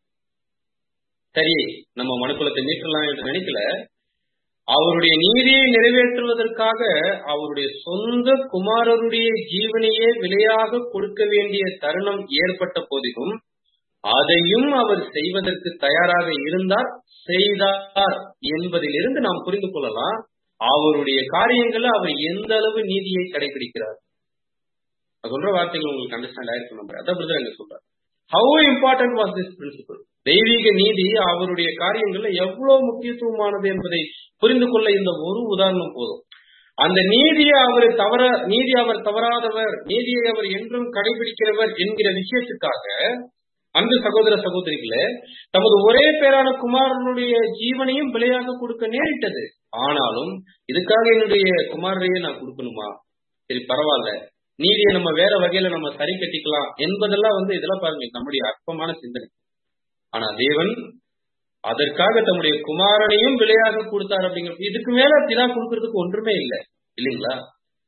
சரி நம்ம மனுக்குலத்தை மீட்டலாம் என்று நினைக்கல அவருடைய நீதியை நிறைவேற்றுவதற்காக அவருடைய சொந்த குமாரருடைய ஜீவனையே விலையாக கொடுக்க வேண்டிய தருணம் ஏற்பட்ட போதிலும் அதையும் அவர் செய்வதற்கு தயாராக இருந்தார் செய்தார் என்பதிலிருந்து நாம் புரிந்து கொள்ளலாம் அவருடைய காரியங்கள்ல அவர் எந்த அளவு நீதியை கடைபிடிக்கிறார் சொல்ற வார்த்தைகள் உங்களுக்கு அண்டர்ஸ்டாண்ட் ஆயிருக்கு நம்ம அதான் பிரதர் அங்க சொல்றாரு how important was this principle தெய்வீக நீதி அவருடைய காரியங்கள்ல எவ்வளவு முக்கியத்துவமானது என்பதை புரிந்து கொள்ள இந்த ஒரு உதாரணம் போதும் அந்த நீதியை அவர் தவற நீதி அவர் தவறாதவர் நீதியை அவர் என்றும் கடைபிடிக்கிறவர் என்கிற விஷயத்துக்காக அந்த சகோதர சகோதரிகளே தமது ஒரே பேரான குமாரனுடைய ஜீவனையும் விலையாக கொடுக்க நேரிட்டது ஆனாலும் இதுக்காக என்னுடைய குமாரரையே நான் கொடுக்கணுமா சரி பரவாயில்ல நீதியை நம்ம வேற வகையில நம்ம சரி கட்டிக்கலாம் என்பதெல்லாம் வந்து இதெல்லாம் பாருங்க நம்முடைய அற்பமான சிந்தனை ஆனா தேவன் அதற்காக தம்முடைய குமாரனையும் விலையாக கொடுத்தார் அப்படிங்கிற இதுக்கு மேல பிதா கொடுக்கறதுக்கு ஒன்றுமே இல்லை இல்லைங்களா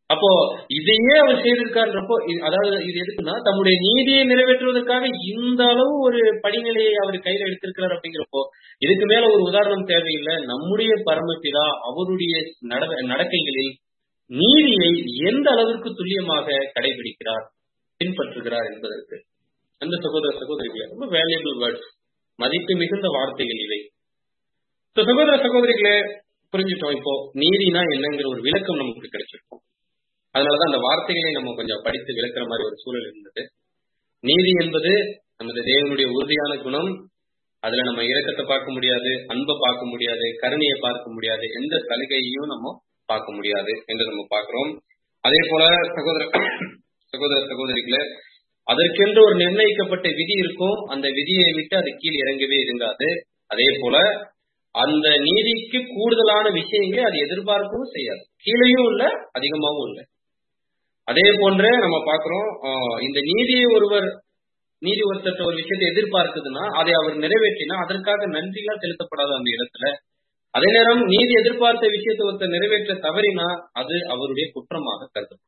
அப்போ இதையே அவர் செய்திருக்காருன்றப்போ இது- அதாவது இது எதுக்குன்னா தம்முடைய நீதியை நிறைவேற்றுவதற்காக இந்த அளவு ஒரு படிநிலையை அவர் கையில எடுத்திருக்கிறார் அப்படிங்கிறப்போ இதுக்கு மேல ஒரு உதாரணம் தேவையில்லை நம்முடைய பரமபிதா அவருடைய நட- நடக்கைகளில் நீதியை எந்த அளவிற்கு துல்லியமாக கடைபிடிக்கிறார் பின்பற்றுகிறார் என்பதற்கு அந்த சகோதர சகோதரிகளே ரொம்ப வேல்யூபிள் வேர்ட்ஸ் மதிப்பு மிகுந்த வார்த்தைகள் இவை So, சகோதர சகோதரிகளே புரிஞ்சுட்டோம் இப்போ நீதினா என்னங்கிற ஒரு விளக்கம் நமக்கு கிடைச்சிருக்கும் அதனாலதான் அந்த வார்த்தைகளை நம்ம கொஞ்சம் படித்து விளக்குற மாதிரி ஒரு சூழல் இருந்தது நீதி என்பது நமது தேவனுடைய உறுதியான குணம் அதுல நம்ம இரக்கத்தை பார்க்க முடியாது அன்பை பார்க்க முடியாது கருணையை பார்க்க முடியாது எந்த சலுகையையும் நம்ம பார்க்க முடியாது என்று நம்ம பார்க்கிறோம் அதே போல சகோதர சகோதர சகோதரிகளே அதற்கென்று ஒரு நிர்ணயிக்கப்பட்ட விதி இருக்கும் அந்த விதியை விட்டு அது கீழ் இறங்கவே இருக்காது அதே போல அந்த நீதிக்கு கூடுதலான விஷயங்களை அது எதிர்பார்க்கவும் செய்யாது கீழேயும் இல்ல அதிகமாகவும் இல்லை அதே போன்று நம்ம பார்க்கிறோம் ஆஹ் இந்த நீதியை ஒருவர் நீதி ஒருத்தர் ஒரு விஷயத்தை எதிர்பார்க்குதுன்னா அதை அவர் நிறைவேற்றினா அதற்காக நன்றிலாம் செலுத்தப்படாது அந்த இடத்துல அதே நேரம் நீதி எதிர்பார்த்த விஷயத்தை ஒருத்தர் நிறைவேற்ற தவறினா அது அவருடைய குற்றமாக கருதப்படும்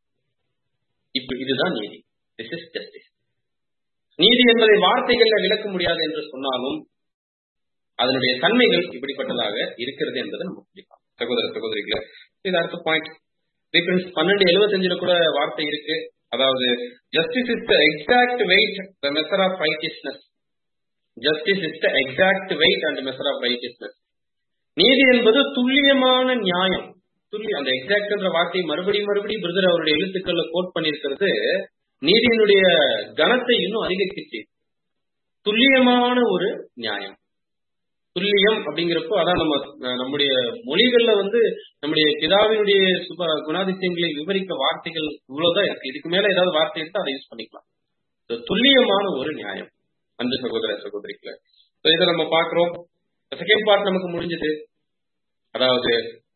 இப்ப இதுதான் நீதி திஸ் இஸ் ஜஸ்டிஸ் நீதி என்பதை வார்த்தைகள்ல விளக்க முடியாது என்று சொன்னாலும் அதனுடைய தன்மைகள் இப்படிப்பட்டதாக இருக்கிறது என்பதை நம்ம புரியும் சகோதர சகோதரிகளை இது அடுத்த பாயிண்ட் ரீஃபரன்ஸ் பன்னெண்டு எழுபத்தஞ்சுல கூட வார்த்தை இருக்கு அதாவது justice is the exact weight the measure of righteousness justice is the exact weight and measure of righteousness நீதி என்பது துல்லியமான நியாயம் துல்லியம் அந்த எக்ஸாக்ட்ன்ற வார்த்தையை மறுபடியும் மறுபடியும் பிரதர் அவருடைய எழுத்துக்கள்ல கோட் பண்ணியிருக்கிறது நீதியினுடைய கனத்தை இன்னும் அதிகரிச்சு துல்லியமான ஒரு நியாயம் துல்லியம் அப்படிங்கிறப்போ அதான் நம்ம அஹ், நம்முடைய மொழிகள்ல வந்து நம்முடைய பிதாவினுடைய சுப குணாதிசயங்களை விவரிக்க வார்த்தைகள் இவ்வளவுதான் இருக்கு இதுக்கு மேல ஏதாவது வார்த்தை எடுத்து அதை யூஸ் பண்ணிக்கலாம் So, துல்லியமான ஒரு நியாயம் அந்த சகோதர சகோதரிகளை So, இதை நம்ம பார்க்கிறோம் செகண்ட் பார்ட் நமக்கு முடிஞ்சது அதாவது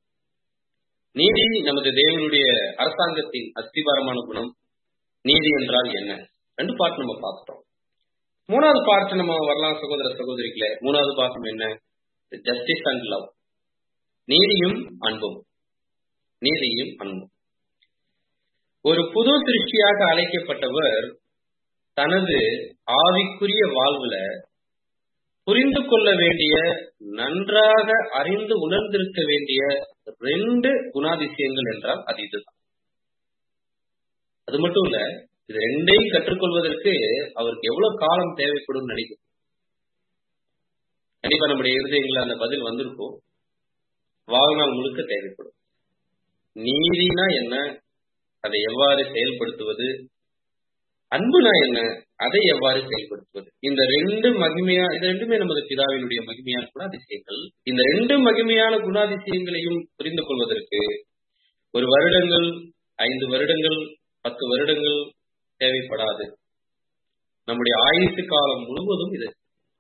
நீதி நமது தேவனுடைய அரசாங்கத்தின் அஸ்திவாரமான குணம் நீதி என்றால் என்ன ரெண்டு பார்ட் நம்ம பார்த்துட்டோம் மூணாவது பார்ட் நம்ம வரலாம் சகோதர சகோதரிகளே மூணாவது பாகம் என்ன ஜஸ்டிஸ் அண்ட் லவ் நீதியும் அன்பும் நீதியும் அன்பும் ஒரு புது சிருஷ்டியாக அழைக்கப்பட்டவர் தனது ஆவிக்குரிய வாழ்வுல புரிந்து கொள்ள வேண்டிய நன்றாக அறிந்து உணர்ந்திருக்க வேண்டிய ரெண்டு குணாதிசயங்கள் என்றால் அது இதுதான் அது மட்டும் இல்ல இது ரெண்டையும் கற்றுக்கொள்வதற்கு அவருக்கு எவ்வளவு காலம் தேவைப்படும் நினைக்கும் கண்டிப்பா நம்முடைய இருதயங்கள்ல அந்த பதில் வந்திருக்கும் வாழ்நாள் முழுக்க தேவைப்படும் நீதினா என்ன அதை எவ்வாறு செயல்படுத்துவது அன்புனா என்ன அதை எவ்வாறு செயல்படுத்துவது இந்த ரெண்டு மகிமையா இது ரெண்டுமே நமது பிதாவினுடைய மகிமையான குணாதிசயங்கள் இந்த ரெண்டு மகிமையான குணாதிசயங்களையும் புரிந்து கொள்வதற்கு ஒரு வருடங்கள் ஐந்து வருடங்கள் பத்து வருடங்கள் தேவைப்படாது நம்முடைய ஆயுசு காலம் முழுவதும் இது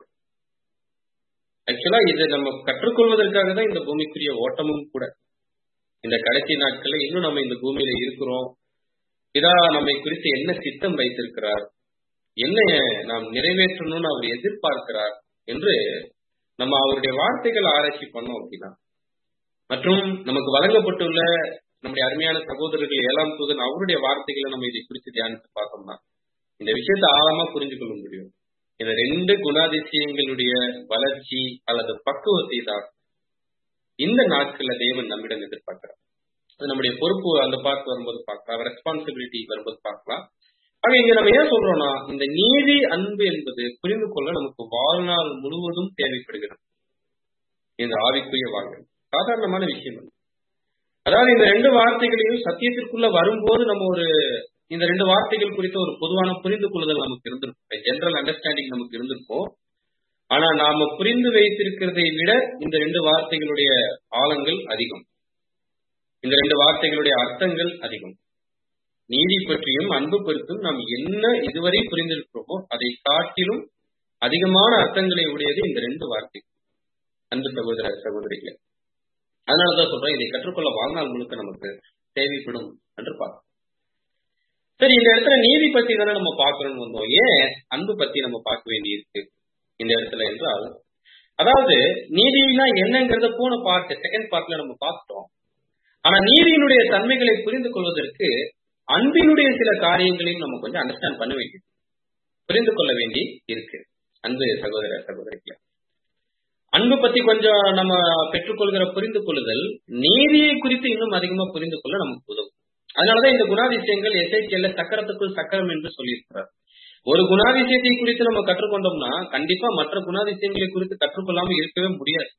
ஆக்சுவலா இதை நம்ம கற்றுக்கொள்வதற்காக தான் இந்த பூமிக்குரிய ஓட்டமும் கூட இந்த கடைசி நாட்கள்ல இன்னும் நம்ம இந்த பூமியில இருக்கிறோம் இதா நம்மை குறித்து என்ன சித்தம் வைத்திருக்கிறார் என்ன நாம் நிறைவேற்றணும்னு அவர் எதிர்பார்க்கிறார் என்று நம்ம அவருடைய வார்த்தைகள் ஆராய்ச்சி பண்ணோம் அப்படின்னா மற்றும் நமக்கு வழங்கப்பட்டுள்ள நம்முடைய அருமையான சகோதரர்கள் ஏழாம் தூதன் அவருடைய வார்த்தைகளை நம்ம இதை குறித்து தியானித்து பார்த்தோம்னா இந்த விஷயத்தை ஆழமா புரிஞ்சு கொள்ள முடியும் இந்த ரெண்டு குணாதிசயங்களுடைய வளர்ச்சி அல்லது பக்குவத்தை தான் இந்த நாட்கள்ல தேவன் நம்மிடம் எதிர்பார்க்கிறார் அது நம்முடைய பொறுப்பு அந்த பார்த்து வரும்போது பார்க்கலாம் ரெஸ்பான்சிபிலிட்டி வரும்போது பார்க்கலாம் ஆக இங்க நம்ம ஏன் சொல்றோம்னா இந்த நீதி அன்பு என்பது புரிந்து கொள்ள நமக்கு வாழ்நாள் முழுவதும் தேவைப்படுகிறது இந்த ஆவிக்குரிய வாழ்க்கை சாதாரணமான விஷயம் அல்ல. அதாவது இந்த ரெண்டு வார்த்தைகளையும் சத்தியத்திற்குள்ள வரும்போது நம்ம ஒரு இந்த ரெண்டு வார்த்தைகள் குறித்த ஒரு பொதுவான புரிந்து கொள்ளுதல் நமக்கு இருந்திருக்கும் ஜெனரல் அண்டர்ஸ்டாண்டிங் நமக்கு இருந்திருக்கும் ஆனா நாம புரிந்து வைத்திருக்கிறதை விட இந்த ரெண்டு வார்த்தைகளுடைய ஆழங்கள் அதிகம் இந்த ரெண்டு வார்த்தைகளுடைய அர்த்தங்கள் அதிகம் நீதி பற்றியும் அன்பு பற்றியும் நாம் என்ன இதுவரை புரிந்திருக்கிறோமோ அதை காட்டிலும் அதிகமான அர்த்தங்களை உடையது இந்த ரெண்டு வார்த்தை அன்பு சகோதர சகோதரிகள் அதனாலதான் சொல்றேன் இதை கற்றுக்கொள்ள வாழ்நாள் முழுக்க நமக்கு தேவைப்படும் என்று பார்க்கணும் சரி இந்த இடத்துல நீதி பத்தி தானே நம்ம பார்க்கணும்னு வந்தோம் ஏன் அன்பு பத்தி நம்ம பார்க்க வேண்டி இருக்கு இந்த இடத்துல என்றால் அதாவது நீதினா என்னங்கிறத போன பார்ட் செகண்ட் பார்ட்ல நம்ம பார்த்துட்டோம் ஆனா நீதியினுடைய தன்மைகளை புரிந்து கொள்வதற்கு அன்பினுடைய சில காரியங்களையும் நம்ம கொஞ்சம் அண்டர்ஸ்டாண்ட் பண்ண வேண்டியது புரிந்து கொள்ள வேண்டி இருக்கு அன்பு சகோதர சகோதரிக்கு அன்பு பத்தி கொஞ்சம் நம்ம பெற்றுக்கொள்கிற புரிந்து கொள்ளுதல் நீதியை குறித்து இன்னும் அதிகமா புரிந்து கொள்ள நமக்கு உதவும் அதனாலதான் இந்த குணாதிசயங்கள் எஸ்ஐசிஎல்ல சக்கரத்துக்குள் சக்கரம் என்று சொல்லியிருக்கிறார் ஒரு குணாதிசயத்தை குறித்து நம்ம கற்றுக்கொண்டோம்னா கண்டிப்பா மற்ற குணாதிசயங்களை குறித்து கற்றுக்கொள்ளாம இருக்கவே முடியாது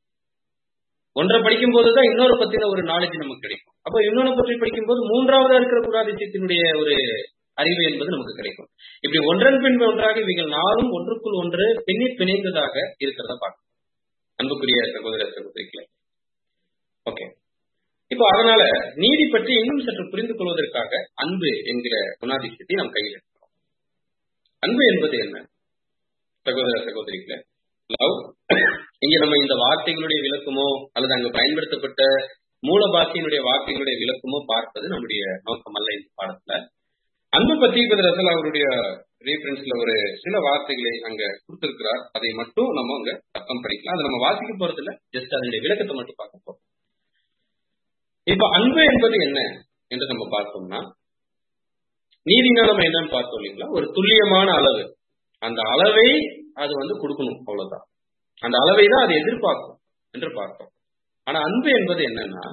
ஒன்றை படிக்கும் போதுதான் இன்னொரு பத்தின ஒரு நாலேஜ் நமக்கு கிடைக்கும் அப்ப இன்னொன்னு பற்றி படிக்கும் போது மூன்றாவதா இருக்கிற குணாதிசயத்தினுடைய ஒரு அறிவு என்பது நமக்கு கிடைக்கும் இப்படி ஒன்றன் பின் ஒன்றாக இவைகள் நாளும் ஒன்றுக்குள் ஒன்று பின்னி பிணைந்ததாக இருக்கிறத பார்க்கணும் அன்புக்குரிய சகோதர சகோதரிகளை ஓகே இப்போ அதனால நீதி பற்றி இன்னும் சற்று புரிந்து கொள்வதற்காக அன்பு என்கிற குணாதிசயத்தை நாம் கையில் எடுக்கிறோம் அன்பு என்பது என்ன சகோதர சகோதரிகளை லவ் இங்க நம்ம இந்த வார்த்தைகளுடைய விளக்கமோ அல்லது அங்கு பயன்படுத்தப்பட்ட மூல பாஷையினுடைய வார்த்தைகளுடைய விளக்கமோ பார்ப்பது நம்முடைய நோக்கம் அல்ல இந்த பாடத்துல அன்பு பத்தி ரசல் அவருடைய ரீஃபரன்ஸ்ல ஒரு சில வார்த்தைகளை அங்க கொடுத்திருக்கிறார் அதை மட்டும் நம்ம அங்க அர்த்தம் படிக்கலாம் அதை நம்ம வாசிக்க போறது இல்ல ஜஸ்ட் அதனுடைய விளக்கத்தை மட்டும் பார்க்க போறோம் இப்ப அன்பு என்பது என்ன என்று நம்ம பார்த்தோம்னா நீதினா நம்ம என்னன்னு பார்த்தோம் இல்லைங்களா ஒரு துல்லியமான அளவு அந்த அளவை அது வந்து கொடுக்கணும் அவ்வளவுதான் அந்த அளவை தான் அது எதிர்பார்க்கும் என்று பார்த்தோம் ஆனா அன்பு என்பது என்னன்னா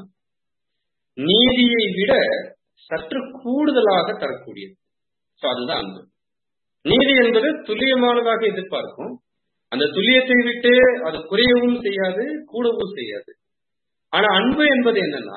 நீதியை விட சற்று கூடுதலாக தரக்கூடியது சோ அதுதான் அன்பு நீதி என்பது துல்லியமானதாக எதிர்பார்க்கும் அந்த துல்லியத்தை விட்டு அது குறையவும் செய்யாது கூடவும் செய்யாது ஆனா அன்பு என்பது என்னன்னா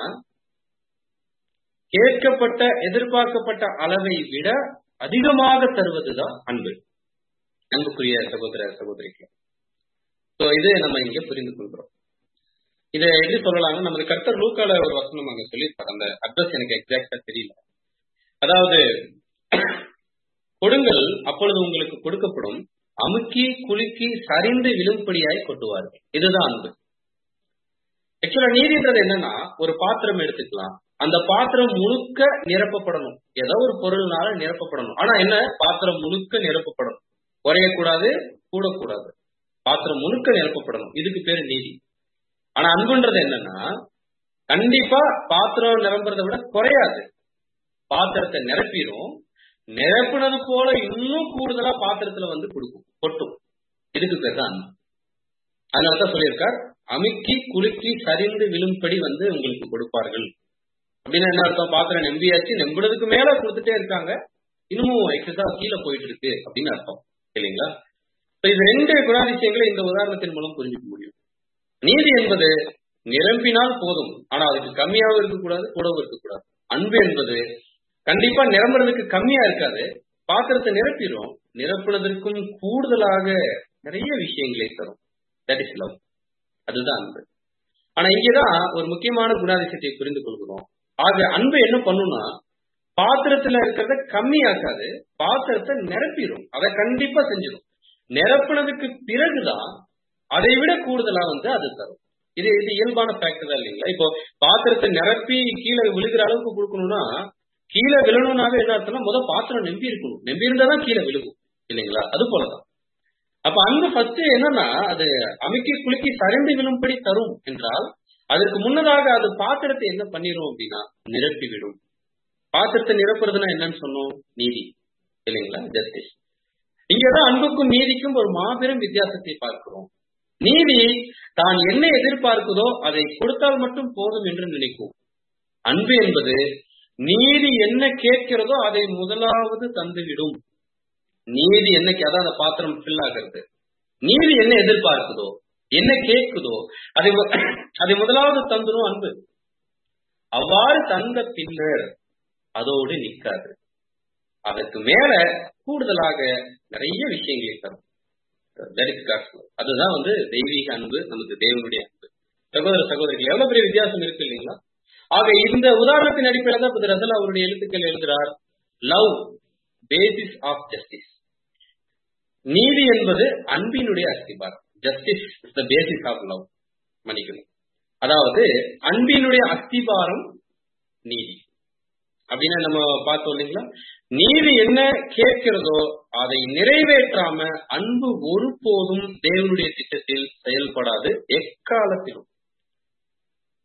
கேட்கப்பட்ட எதிர்பார்க்கப்பட்ட அளவை விட அதிகமாக தருவதுதான் அன்பு அன்புக்குரிய சகோதர சகோதரிக்கு சோ இது நம்ம இங்க புரிந்து கொள்கிறோம் இதை எப்படி சொல்லலாம்னா நமக்கு கர்த்தர் லூக்கால ஒரு வசனம் அங்க சொல்லியிருப்பாரு அந்த அட்ரஸ் எனக்கு எக்ஸாக்டா தெரியல அதாவது கொடுங்கள் அப்பொழுது உங்களுக்கு கொடுக்கப்படும் அமுக்கி குலுக்கி சரிந்து விழும்படியாய் கொட்டுவார்கள் இதுதான் அன்பு ஆக்சுவலா நீதின்றது என்னன்னா ஒரு பாத்திரம் எடுத்துக்கலாம் அந்த பாத்திரம் முழுக்க நிரப்பப்படணும் ஏதோ ஒரு பொருள்னால நிரப்பப்படணும் ஆனா என்ன பாத்திரம் முழுக்க நிரப்பப்படணும் குறையக்கூடாது கூடக்கூடாது பாத்திரம் முழுக்க நிரப்பப்படணும் இதுக்கு பேரு நீதி ஆனா அன்புன்றது என்னன்னா கண்டிப்பா பாத்திரம் நிரம்புறதை விட குறையாது பாத்திரத்தை நிரப்பிடும் நிரப்புனது போல இன்னும் கூடுதலா பாத்திரத்துல வந்து கொடுக்கும் கொட்டும் இதுக்கு பேர் தான் அன்பு அதனாலதான் சொல்லியிருக்கார் அமுக்கி குலுக்கி சரிந்து விழும்படி வந்து உங்களுக்கு கொடுப்பார்கள் அப்படின்னு என்ன அர்த்தம் பாத்திரம் நம்பியாச்சு நம்புறதுக்கு மேல கொடுத்துட்டே இருக்காங்க இன்னமும் எக்ஸஸா கீழே போயிட்டு இருக்கு அப்படின்னு அர்த்தம் இல்லைங்களா இது ரெண்டு குணாதிசயங்களை இந்த உதாரணத்தின் மூலம் புரிஞ்சுக்க முடியும் நீதி என்பது நிரம்பினால் போதும் ஆனா அதுக்கு கம்மியாகவும் இருக்கக்கூடாது கூடவும் இருக்கக்கூடாது அன்பு என்பது கண்டிப்பா நிரம்புறதுக்கு கம்மியா இருக்காது பாத்திரத்தை நிரப்பிடும் நிரப்புனதற்கும் கூடுதலாக நிறைய விஷயங்களை தரும் தட் இஸ் லவ் அதுதான் அன்பு ஆனா இங்கதான் ஒரு முக்கியமான குணாதிசயத்தை புரிந்து கொள்கிறோம் ஆக அன்பு என்ன பண்ணும்னா பாத்திரத்துல இருக்கிறத கம்மியாக்காது பாத்திரத்தை நிரப்பிடும் அதை கண்டிப்பா செஞ்சிடும் நிரப்புனதுக்கு பிறகுதான் அதை விட கூடுதலா வந்து அது தரும் இது இது இயல்பான ஃபேக்டர் தான் இல்லைங்களா இப்போ பாத்திரத்தை நிரப்பி கீழே விழுகிற அளவுக்கு கொடுக்கணும்னா கீழே விழணும்னாவே என்ன அர்த்தம்னா முதல் பாத்திரம் நம்பி இருக்கணும் நம்பி இருந்தாதான் கீழே விழுகும் இல்லைங்களா அது போலதான் அப்ப அன்பு ஃபர்ஸ்ட் என்னன்னா அது அமைக்கி குலுக்கி சரிந்து விழும்படி தரும் என்றால் அதற்கு முன்னதாக அது பாத்திரத்தை என்ன பண்ணிரும் அப்படின்னா நிரப்பி விடும் பாத்திரத்தை நிரப்புறதுன்னா என்னன்னு சொன்னோம் நீதி இல்லைங்களா ஜஸ்டிஸ் இங்கதான் அன்புக்கும் நீதிக்கும் ஒரு மாபெரும் வித்தியாசத்தை பார்க்கிறோம் நீதி தான் என்ன எதிர்பார்க்குதோ அதை கொடுத்தால் மட்டும் போதும் என்று நினைக்கும் அன்பு என்பது நீதி என்ன கேட்கிறதோ அதை முதலாவது தந்துவிடும் நீதி என்னைக்கு அதான் அந்த பாத்திரம் ஃபில் ஆகிறது நீதி என்ன எதிர்பார்க்குதோ என்ன கேட்குதோ அதை அதை முதலாவது தந்துடும் அன்பு அவ்வாறு தந்த பின்னர் அதோடு நிற்காது அதற்கு மேல கூடுதலாக நிறைய விஷயங்களை தரும் அதுதான் வந்து தெய்வீக அன்பு நமக்கு தேவனுடைய அன்பு சகோதர சகோதரிகள் எவ்வளவு பெரிய வித்தியாசம் இருக்கு இல்லைங்களா ஆக இந்த உதாரணத்தின் அடிப்படையில் தான் இப்ப ரசல் அவருடைய எழுத்துக்கள் எழுதுறார் லவ் பேசிஸ் ஆஃப் ஜஸ்டிஸ் நீதி என்பது அன்பினுடைய அஸ்திபாரம் justice is the basis of love மன்னிக்கணும் அதாவது அன்பினுடைய அஸ்திபாரம் நீதி அப்படின்னா நம்ம பார்த்தோம் இல்லைங்களா நீதி என்ன கேட்கிறதோ அதை நிறைவேற்றாம அன்பு ஒருபோதும் தேவனுடைய திட்டத்தில் செயல்படாது எக்காலத்திலும்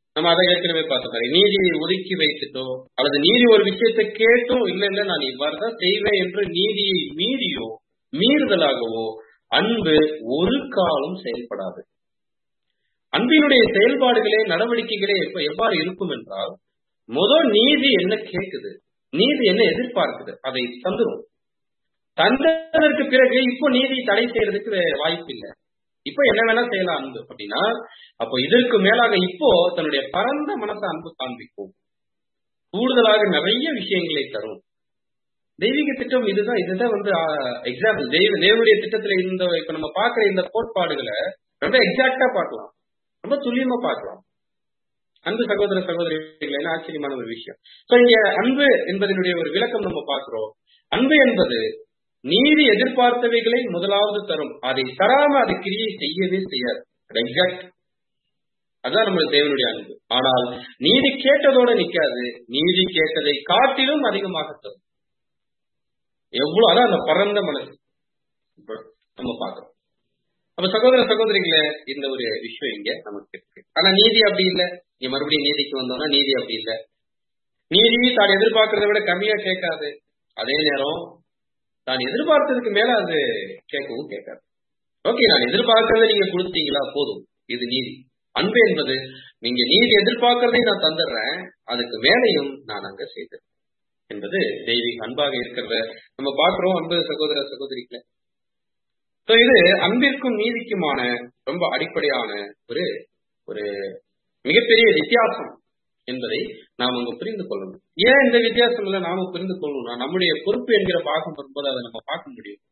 நம்ம அதை ஏற்கனவே பார்த்த நீதியை ஒதுக்கி வைத்துட்டோ அல்லது நீதி ஒரு விஷயத்தை கேட்டும் இல்ல இல்ல நான் இவ்வாறுதான் செய்வேன் என்று நீதியை மீறியோ மீறுதலாகவோ அன்பு ஒரு காலம் செயல்படாது அன்பினுடைய செயல்பாடுகளே நடவடிக்கைகளே எப்ப எவ்வாறு இருக்கும் என்றால் முதல் நீதி என்ன கேட்குது நீதி என்ன எதிர்பார்க்குது அதை தந்துடும் தந்ததற்கு பிறகு இப்போ நீதி தடை செய்யறதுக்கு வாய்ப்பு இல்லை இப்போ என்ன வேணா செய்யலாம் அன்பு அப்படின்னா அப்போ இதற்கு மேலாக இப்போ தன்னுடைய பரந்த மனசை அன்பு காண்பிக்கும் கூடுதலாக நிறைய விஷயங்களை தரும் தெய்வீக திட்டம் இதுதான் இதுதான் வந்து எக்ஸாம்பிள் தெய்வ தேவனுடைய திட்டத்துல இந்த இப்ப நம்ம பாக்குற இந்த கோட்பாடுகளை ரொம்ப எக்ஸாக்டா பார்க்கலாம் ரொம்ப துல்லியமா பார்க்கலாம் அன்பு சகோதர சகோதரிகள் என்ன ஆச்சரியமான ஒரு விஷயம் சோ இங்க அன்பு என்பதனுடைய ஒரு விளக்கம் நம்ம பார்க்கிறோம் அன்பு என்பது நீதி எதிர்பார்த்தவைகளை முதலாவது தரும் அதை தராம அது கிரியை செய்யவே செய்யாது எக்ஸாக்ட் அதான் நம்ம தேவனுடைய அன்பு ஆனால் நீதி கேட்டதோட நிக்காது நீதி கேட்டதை காட்டிலும் அதிகமாக தரும் எவ்வளவு அதான் அந்த பரந்த மனசு நம்ம பார்க்கிறோம் அப்ப சகோதர சகோதரிகளே இந்த ஒரு விஷயம் இங்க நமக்கு இருக்கு ஆனா நீதி அப்படி இல்லை நீ மறுபடியும் நீதிக்கு வந்தோம்னா நீதி அப்படி இல்லை நீதி தான் எதிர்பார்க்கறத விட கம்மியா கேட்காது அதே நேரம் தான் எதிர்பார்த்ததுக்கு மேல அது கேட்கவும் கேட்காது ஓகே நான் எதிர்பார்க்கறத நீங்க கொடுத்தீங்களா போதும் இது நீதி அன்பு என்பது நீங்க நீதி எதிர்பார்க்கறதை நான் தந்துடுறேன் அதுக்கு மேலையும் நான் அங்க செய்தேன் என்பது தெய்வீக அன்பாக இருக்கிறத நம்ம பார்க்கிறோம் அன்பு சகோதர சகோதரிகளை இது அன்பிற்கும் நீதிக்குமான ரொம்ப அடிப்படையான ஒரு ஒரு மிகப்பெரிய வித்தியாசம் என்பதை நாம் அங்கு புரிந்து கொள்ளணும் ஏன் இந்த வித்தியாசம் இல்லை நாம புரிந்து கொள்ளணும்னா நம்முடைய பொறுப்பு என்கிற பாகம் வரும்போது அதை நம்ம பார்க்க முடியும்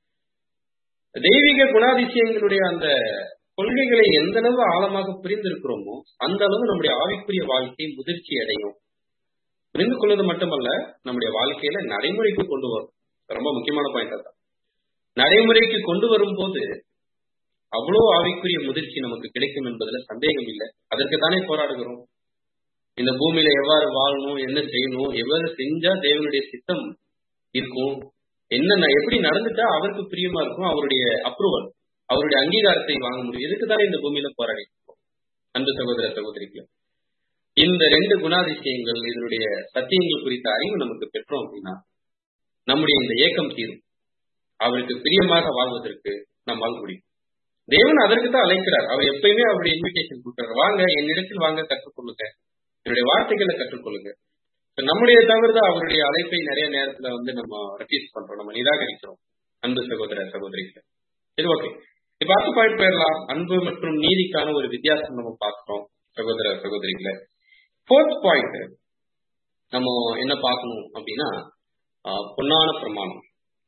தெய்வீக குணாதிசயங்களுடைய அந்த கொள்கைகளை எந்த அளவு ஆழமாக புரிந்திருக்கிறோமோ அந்த அளவு நம்முடைய ஆவிக்குரிய வாழ்க்கை முதிர்ச்சி அடையும் புரிந்து கொள்வது மட்டுமல்ல நம்முடைய வாழ்க்கையில நடைமுறைக்கு கொண்டு வரும் ரொம்ப முக்கியமான பாயிண்ட் தான் நடைமுறைக்கு கொண்டு வரும்போது அவ்வளோ ஆவிக்குரிய முதிர்ச்சி நமக்கு கிடைக்கும் என்பதுல சந்தேகம் இல்லை அதற்கு தானே போராடுகிறோம் இந்த பூமியில எவ்வாறு வாழணும் என்ன செய்யணும் எவ்வாறு செஞ்சா தேவனுடைய சித்தம் இருக்கும் என்ன எப்படி நடந்துட்டா அவருக்கு பிரியமா இருக்கும் அவருடைய அப்ரூவல் அவருடைய அங்கீகாரத்தை வாங்க முடியும் இதுக்கு தானே இந்த பூமியில போராடி அன்பு சகோதர சகோதரிக்கு இந்த ரெண்டு குணாதிசயங்கள் இதனுடைய சத்தியங்கள் குறித்த அறிவு நமக்கு பெற்றோம் அப்படின்னா நம்முடைய இந்த ஏக்கம் தீரும் அவருக்கு பிரியமாக வாழ்வதற்கு நம்மால் முடியும் தேவன் அதற்கு தான் அழைக்கிறார் அவர் எப்பயுமே அவருடைய இன்விடேஷன் கொடுக்கிறார் வாங்க என்னிடத்தில் வாங்க கற்றுக்கொள்ளுங்க என்னுடைய வார்த்தைகளை கற்றுக்கொள்ளுங்க நம்முடைய தவிர தான் அவருடைய அழைப்பை நிறைய நேரத்துல வந்து நம்ம ரெஃப்யூஸ் பண்றோம் நம்ம நிராகரிக்கிறோம் அன்பு சகோதர சகோதரிகள் சரி ஓகே இப்ப அடுத்த பாயிண்ட் போயிடலாம் அன்பு மற்றும் நீதிக்கான ஒரு வித்தியாசம் நம்ம பார்க்கிறோம் சகோதர சகோதரிகளை ஃபோர்த் பாயிண்ட் நம்ம என்ன பார்க்கணும் அப்படின்னா பொன்னான பிரமாணம்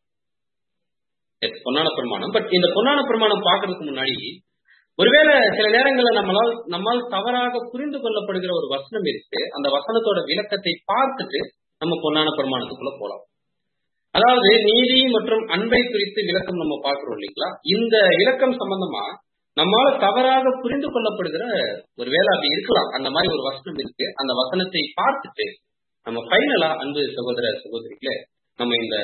பொன்னான பிரமாணம் பட் இந்த பொன்னான பிரமாணம் பார்க்கறதுக்கு முன்னாடி ஒருவேளை சில நேரங்கள்ல நம்மளால் நம்மால் தவறாக புரிந்து கொள்ளப்படுகிற ஒரு வசனம் இருக்கு அந்த வசனத்தோட விளக்கத்தை பார்த்துட்டு நம்ம பொன்னான பிரமாணத்துக்குள்ள போலாம் அதாவது நீதி மற்றும் அன்பை குறித்து விளக்கம் நம்ம பார்க்கிறோம் இல்லைங்களா இந்த விளக்கம் சம்பந்தமா நம்மால தவறாக புரிந்து கொள்ளப்படுகிற ஒரு வேலை அப்படி இருக்கலாம் அந்த மாதிரி ஒரு வசனம் இருக்கு அந்த வசனத்தை பார்த்துட்டு நம்ம ஃபைனலா அன்பு சகோதர சகோதரிகளே நம்ம இந்த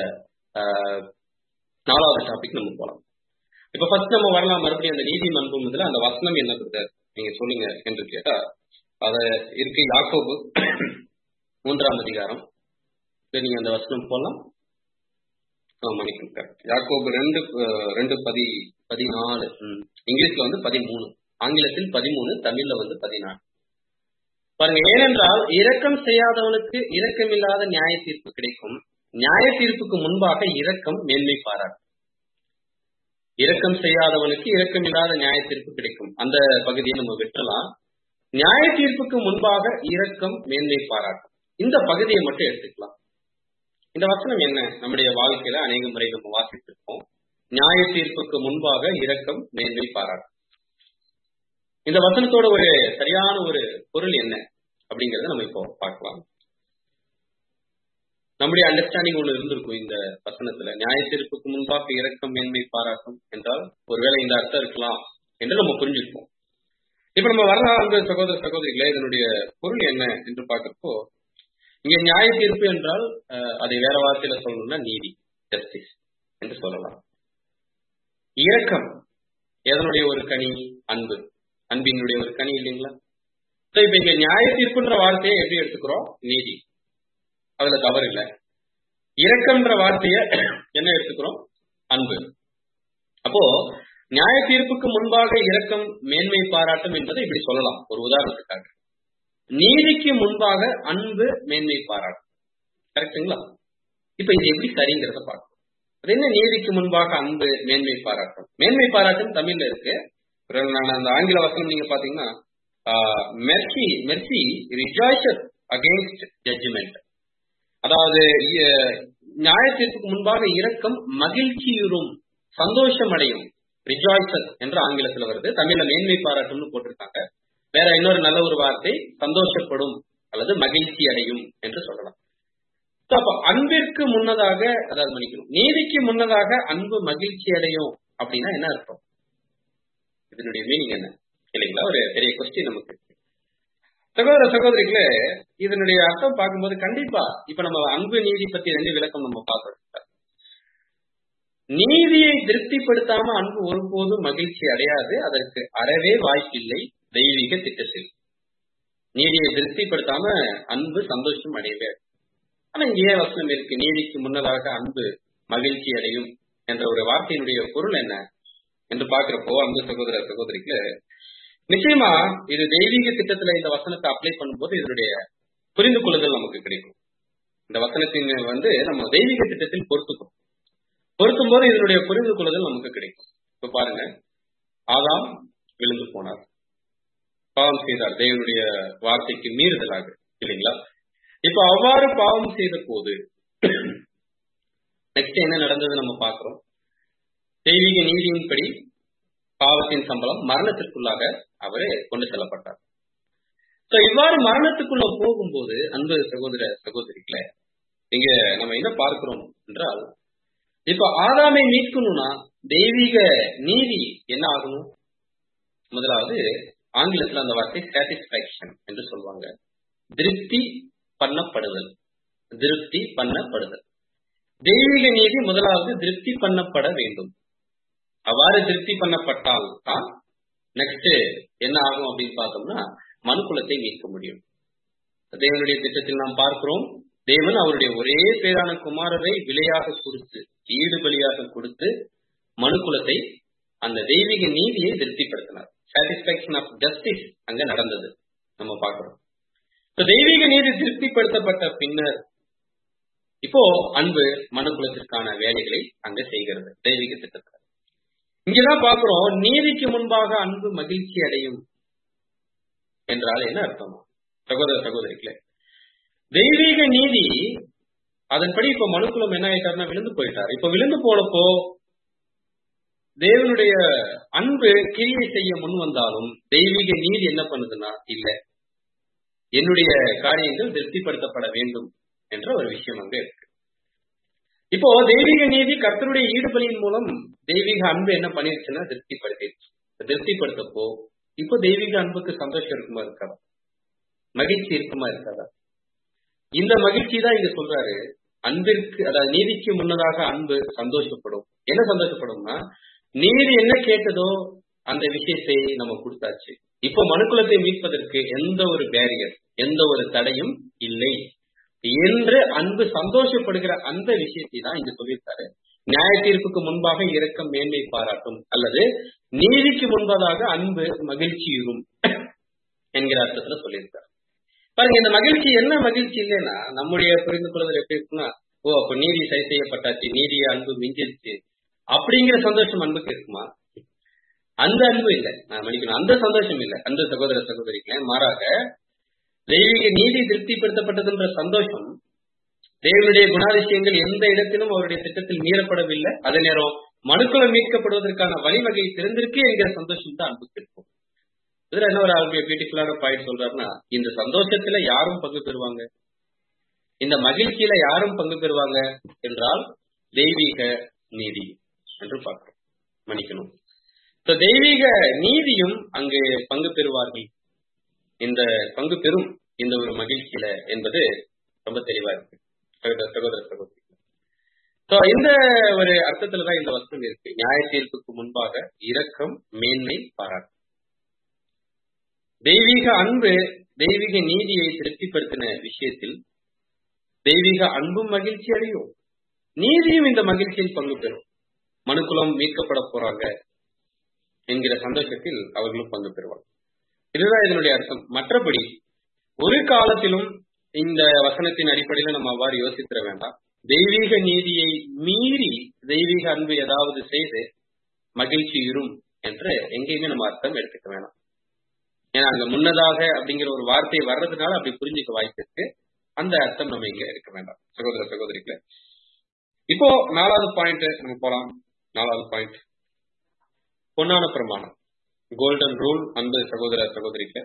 நாலாவது டாபிக் நம்ம போலாம் இப்ப ஃபர்ஸ்ட் நம்ம வரலாம் மறுபடியும் அந்த நீதி அன்பும் இதுல அந்த வசனம் என்ன பிரதர் நீங்க சொல்லுங்க என்று கேட்டா அத இருக்கு யாக்கோபு மூன்றாம் அதிகாரம் நீங்க அந்த வசனம் போலாம் மன்னிக்கும் யாக்கோபு ரெண்டு ரெண்டு பதி பதினாலு இங்கிலீஷ்ல வந்து பதிமூணு ஆங்கிலத்தில் பதிமூணு தமிழ்ல வந்து பதினாலு பாருங்க ஏனென்றால் இரக்கம் செய்யாதவனுக்கு இரக்கமில்லாத நியாய தீர்ப்பு கிடைக்கும் நியாய தீர்ப்புக்கு முன்பாக இரக்கம் மேன்மை பாராட்டும் இரக்கம் செய்யாதவனுக்கு இரக்கமில்லாத நியாய தீர்ப்பு கிடைக்கும் அந்த பகுதியை நம்ம விட்டுலாம் நியாய தீர்ப்புக்கு முன்பாக இரக்கம் மேன்மை பாராட்டும் இந்த பகுதியை மட்டும் எடுத்துக்கலாம் இந்த வசனம் என்ன நம்முடைய வாழ்க்கையில அநேக முறை நம்ம வாசித்திருக்கோம் நியாய தீர்ப்புக்கு முன்பாக இரக்கம் மேன்மை பாராட்டும் இந்த வசனத்தோட ஒரு சரியான ஒரு பொருள் என்ன அப்படிங்கறத நம்ம இப்போ பார்க்கலாம் நம்முடைய அண்டர்ஸ்டாண்டிங் ஒண்ணு இருந்திருக்கும் இந்த வசனத்துல நியாய தீர்ப்புக்கு முன்பாக இரக்கம் மேன்மை பாராட்டும் என்றால் ஒருவேளை இந்த அர்த்தம் இருக்கலாம் என்று நம்ம புரிஞ்சிருப்போம் இப்ப நம்ம வரலாம் அந்த சகோதர சகோதரிகளே இதனுடைய பொருள் என்ன என்று பார்க்கிறப்போ இங்க நியாய தீர்ப்பு என்றால் அதை வேற வார்த்தையில சொல்லணும்னா நீதி ஜஸ்டிஸ் என்று சொல்லலாம் இரக்கம் எதனுடைய ஒரு கனி அன்பு அன்பினுடைய ஒரு கனி இல்லைங்களா So, இப்ப இங்க நியாய தீர்ப்புன்ற வார்த்தையை எப்படி எடுத்துக்கிறோம் நீதி அதுல தவறு இல்லை இரக்கம்ன்ற வார்த்தைய என்ன எடுத்துக்கிறோம் அன்பு அப்போ நியாய தீர்ப்புக்கு முன்பாக இரக்கம் மேன்மை பாராட்டும் என்பதை இப்படி சொல்லலாம் ஒரு உதாரணத்துக்காக நீதிக்கு முன்பாக அன்பு மேன்மை பாராட்டும் கரெக்டுங்களா இப்ப இது எப்படி சரிங்கிறத பார்க்கணும் அது என்ன நீதிக்கு முன்பாக அன்பு மேன்மை பாராட்டும் மேன்மை பாராட்டும் தமிழ்ல இருக்கு பிறகு நான் அந்த ஆங்கில வசனம் நீங்க பாத்தீங்கன்னா mercy mercy rejoices against judgment அதாவது இ- நியாய தீர்ப்புக்கு முன்பாக இரக்கம் மகிழ்ச்சியுறும் சந்தோஷம் அடையும் ரிஜாய்சஸ் என்று ஆங்கிலத்துல வருது தமிழ்ல மேன்மை பாராட்டும்னு போட்டிருக்காங்க வேற இன்னொரு நல்ல ஒரு வார்த்தை சந்தோஷப்படும் அல்லது மகிழ்ச்சி அடையும் என்று சொல்லலாம் So, அப்ப அன்பிற்கு முன்னதாக அதாவது மன்னிக்கணும் நீதிக்கு முன்னதாக அன்பு மகிழ்ச்சி அடையும் அப்படின்னா என்ன அர்த்தம் இதனுடைய மீனிங் என்ன இல்லைங்களா ஒரு பெரிய கொஸ்டின் நமக்கு இருக்கு. சகோதர சகோதரிகளே இதனுடைய அர்த்தம் பார்க்கும்போது கண்டிப்பா இப்ப நம்ம அன்பு நீதி பத்தி ரெண்டு விளக்கம் நம்ம பார்க்கறோம் நீதியை திருப்திப்படுத்தாம அன்பு ஒருபோதும் மகிழ்ச்சி அடையாது அதற்கு அறவே வாய்ப்பில்லை தெய்வீக திட்டத்தில் நீதியை திருப்திப்படுத்தாம அன்பு சந்தோஷம் அடையவே ஆனா இங்க ஏன் வசனம் இருக்கு நீதிக்கு முன்னதாக அன்பு மகிழ்ச்சி அடையும் என்ற ஒரு வார்த்தையினுடைய பொருள் என்ன என்று பாக்குறப்போ அன்பு சகோதர சகோதரிக்கு நிச்சயமா இது தெய்வீக திட்டத்துல இந்த வசனத்தை அப்ளை பண்ணும்போது இதனுடைய புரிந்து கொள்ளுதல் நமக்கு கிடைக்கும் இந்த வசனத்தின் வந்து நம்ம தெய்வீக திட்டத்தில் பொறுத்துக்கிறோம் பொருத்தும் போது இதனுடைய புரிந்து கொள்ளுதல் நமக்கு கிடைக்கும் இப்ப பாருங்க ஆதாம் விழுந்து போனார் பாவம் செய்தார் தேவனுடைய வார்த்தைக்கு மீறுதலாக இல்லைங்களா இப்ப அவ்வாறு பாவம் செய்த போது நெக்ஸ்ட் என்ன நடந்தது நம்ம பார்க்கிறோம் தெய்வீக நீதியின்படி பாவத்தின் சம்பளம் மரணத்திற்குள்ளாக அவரே கொண்டு செல்லப்பட்டார் So, இவ்வாறு மரணத்துக்குள்ள போகும்போது அன்பு சகோதர சகோதரிகளே இங்க நம்ம என்ன பார்க்கிறோம் என்றால் இப்ப ஆதாமை மீட்கணும்னா தெய்வீக நீதி என்ன ஆகணும் முதலாவது ஆங்கிலத்தில் அந்த வார்த்தை சாட்டிஸ்பாக்சன் என்று சொல்லுவாங்க திருப்தி பண்ணப்படுதல் திருப்தி பண்ணப்படுதல் தெய்வீக நீதி முதலாவது திருப்தி பண்ணப்பட வேண்டும் அவ்வாறு திருப்தி பண்ணப்பட்டால் தான் நெக்ஸ்ட் என்ன ஆகும் அப்படின்னு பார்த்தோம்னா மனுக்குலத்தை மீட்க முடியும் தேவனுடைய திட்டத்தில் நாம் பார்க்கிறோம் தேவன் அவருடைய ஒரே பேரான குமாரரை விலையாக கொடுத்து ஈடு பலியாக கொடுத்து மனுக்குலத்தை அந்த தெய்வீக நீதியை திருப்திப்படுத்தினார் சாட்டிஸ்பாக்சன் ஆஃப் ஜஸ்டிஸ் அங்க நடந்தது நம்ம பார்க்கிறோம் So, தெய்வீக நீதி திருப்திப்படுத்தப்பட்ட பின்னர் இப்போ அன்பு மனுக்குலத்திற்கான வேலைகளை அங்க செய்கிறது தெய்வீக திட்டத்துல இங்கதான் பார்க்கிறோம் நீதிக்கு முன்பாக அன்பு மகிழ்ச்சி அடையும் என்றால் என்ன அர்த்தம் சகோதர சகோதரிகளே தெய்வீக நீதி அதன்படி இப்ப மனுக்குலம் என்ன ஆயிட்டாருன்னா விழுந்து போயிட்டார் இப்ப விழுந்து போனப்போ தேவனுடைய அன்பு கிரியை செய்ய முன் வந்தாலும் தெய்வீக நீதி என்ன பண்ணுதுன்னா இல்ல என்னுடைய காரியங்கள் திருப்திப்படுத்தப்பட வேண்டும் என்ற ஒரு விஷயம் அங்க இருக்கு இப்போ தெய்வீக நீதி கர்த்தருடைய ஈடுபலியின் மூலம் தெய்வீக அன்பு என்ன பண்ணிருச்சுன்னா திருப்திப்படுத்திடுச்சு திருப்திப்படுத்தப்போ இப்போ தெய்வீக அன்புக்கு சந்தோஷம் இருக்குமா இருக்காதா மகிழ்ச்சி இருக்குமா இருக்காதா இந்த மகிழ்ச்சி தான் இங்க சொல்றாரு அன்பிற்கு அதாவது நீதிக்கு முன்னதாக அன்பு சந்தோஷப்படும் என்ன சந்தோஷப்படும்னா நீதி என்ன கேட்டதோ அந்த விஷயத்தை நம்ம கொடுத்தாச்சு இப்போ மனுக்குலத்தை மீட்பதற்கு எந்த ஒரு பேரியர் எந்த ஒரு தடையும் இல்லை என்று அன்பு சந்தோஷப்படுகிற அந்த விஷயத்தை தான் இங்க சொல்லியிருக்காரு நியாய தீர்ப்புக்கு முன்பாக இரக்கம் மேன்மை பாராட்டும் அல்லது நீதிக்கு முன்பதாக அன்பு மகிழ்ச்சியுறும் என்கிற அர்த்தத்துல சொல்லியிருக்காரு பாருங்க இந்த மகிழ்ச்சி என்ன மகிழ்ச்சி இல்லைன்னா நம்முடைய புரிந்து கொள்வதில் எப்படி இருக்குன்னா ஓ அப்ப நீதி சரி செய்யப்பட்டாச்சு நீதிய அன்பு மிஞ்சிருச்சு அப்படிங்கிற சந்தோஷம் அன்புக்கு இருக்குமா அந்த அன்பு இல்லை நான் மன்னிக்கணும் அந்த சந்தோஷம் இல்லை அந்த சகோதர சகோதரிக்கு மாறாக தெய்வீக நீதி திருப்திப்படுத்தப்பட்டதுன்ற சந்தோஷம் தேவனுடைய குணாதிசயங்கள் எந்த இடத்திலும் அவருடைய திட்டத்தில் மீறப்படவில்லை அதே நேரம் மனுக்குலம் மீட்கப்படுவதற்கான வழிவகை திறந்திருக்கு என்கிற சந்தோஷம் தான் அன்புக்கு இருக்கும் இதுல என்ன ஒரு ஆளுடைய பியூட்டிஃபுல்லான பாயிண்ட் சொல்றாருன்னா இந்த சந்தோஷத்துல யாரும் பங்கு பெறுவாங்க இந்த மகிழ்ச்சியில யாரும் பங்கு பெறுவாங்க என்றால் தெய்வீக நீதி என்று பார்க்கிறோம் மன்னிக்கணும் So, தெய்வீக நீதியும் அங்கு பங்கு பெறுவார்கள் இந்த பங்கு பெறும் இந்த ஒரு மகிழ்ச்சியில என்பது ரொம்ப தெளிவா இருக்கு சகோதர சகோதர சகோதரி So, இந்த ஒரு அர்த்தத்துலதான் இந்த வசனம் இருக்கு நியாய தீர்ப்புக்கு முன்பாக இரக்கம் மேன்மை பாராட்டு தெய்வீக அன்பு தெய்வீக நீதியை திருப்திப்படுத்தின விஷயத்தில் தெய்வீக அன்பும் மகிழ்ச்சி அடையும் நீதியும் இந்த மகிழ்ச்சியில் பங்கு பெறும் மனுக்குலம் மீட்கப்பட போறாங்க என்கிற சந்தோஷத்தில் அவர்களும் பங்கு பெறுவாங்க இதுதான் இதனுடைய அர்த்தம் மற்றபடி ஒரு காலத்திலும் இந்த வசனத்தின் அடிப்படையில் நம்ம அவ்வாறு யோசித்திட வேண்டாம் தெய்வீக நீதியை மீறி தெய்வீக அன்பு ஏதாவது செய்து மகிழ்ச்சி இரும் என்று எங்கேயுமே நம்ம அர்த்தம் எடுத்துக்க வேணாம் ஏன்னா அங்க முன்னதாக அப்படிங்கிற ஒரு வார்த்தை வர்றதுனால அப்படி புரிஞ்சுக்க வாய்ப்பு இருக்கு அந்த அர்த்தம் நம்ம இங்க இருக்க வேண்டாம் சகோதர சகோதரிகளே இப்போ நாலாவது பாயிண்ட் நம்ம போலாம் நாலாவது பாயிண்ட் பொன்னான பிரமாணம் கோல்டன் ரூல் அன்பு சகோதர சகோதரிகளே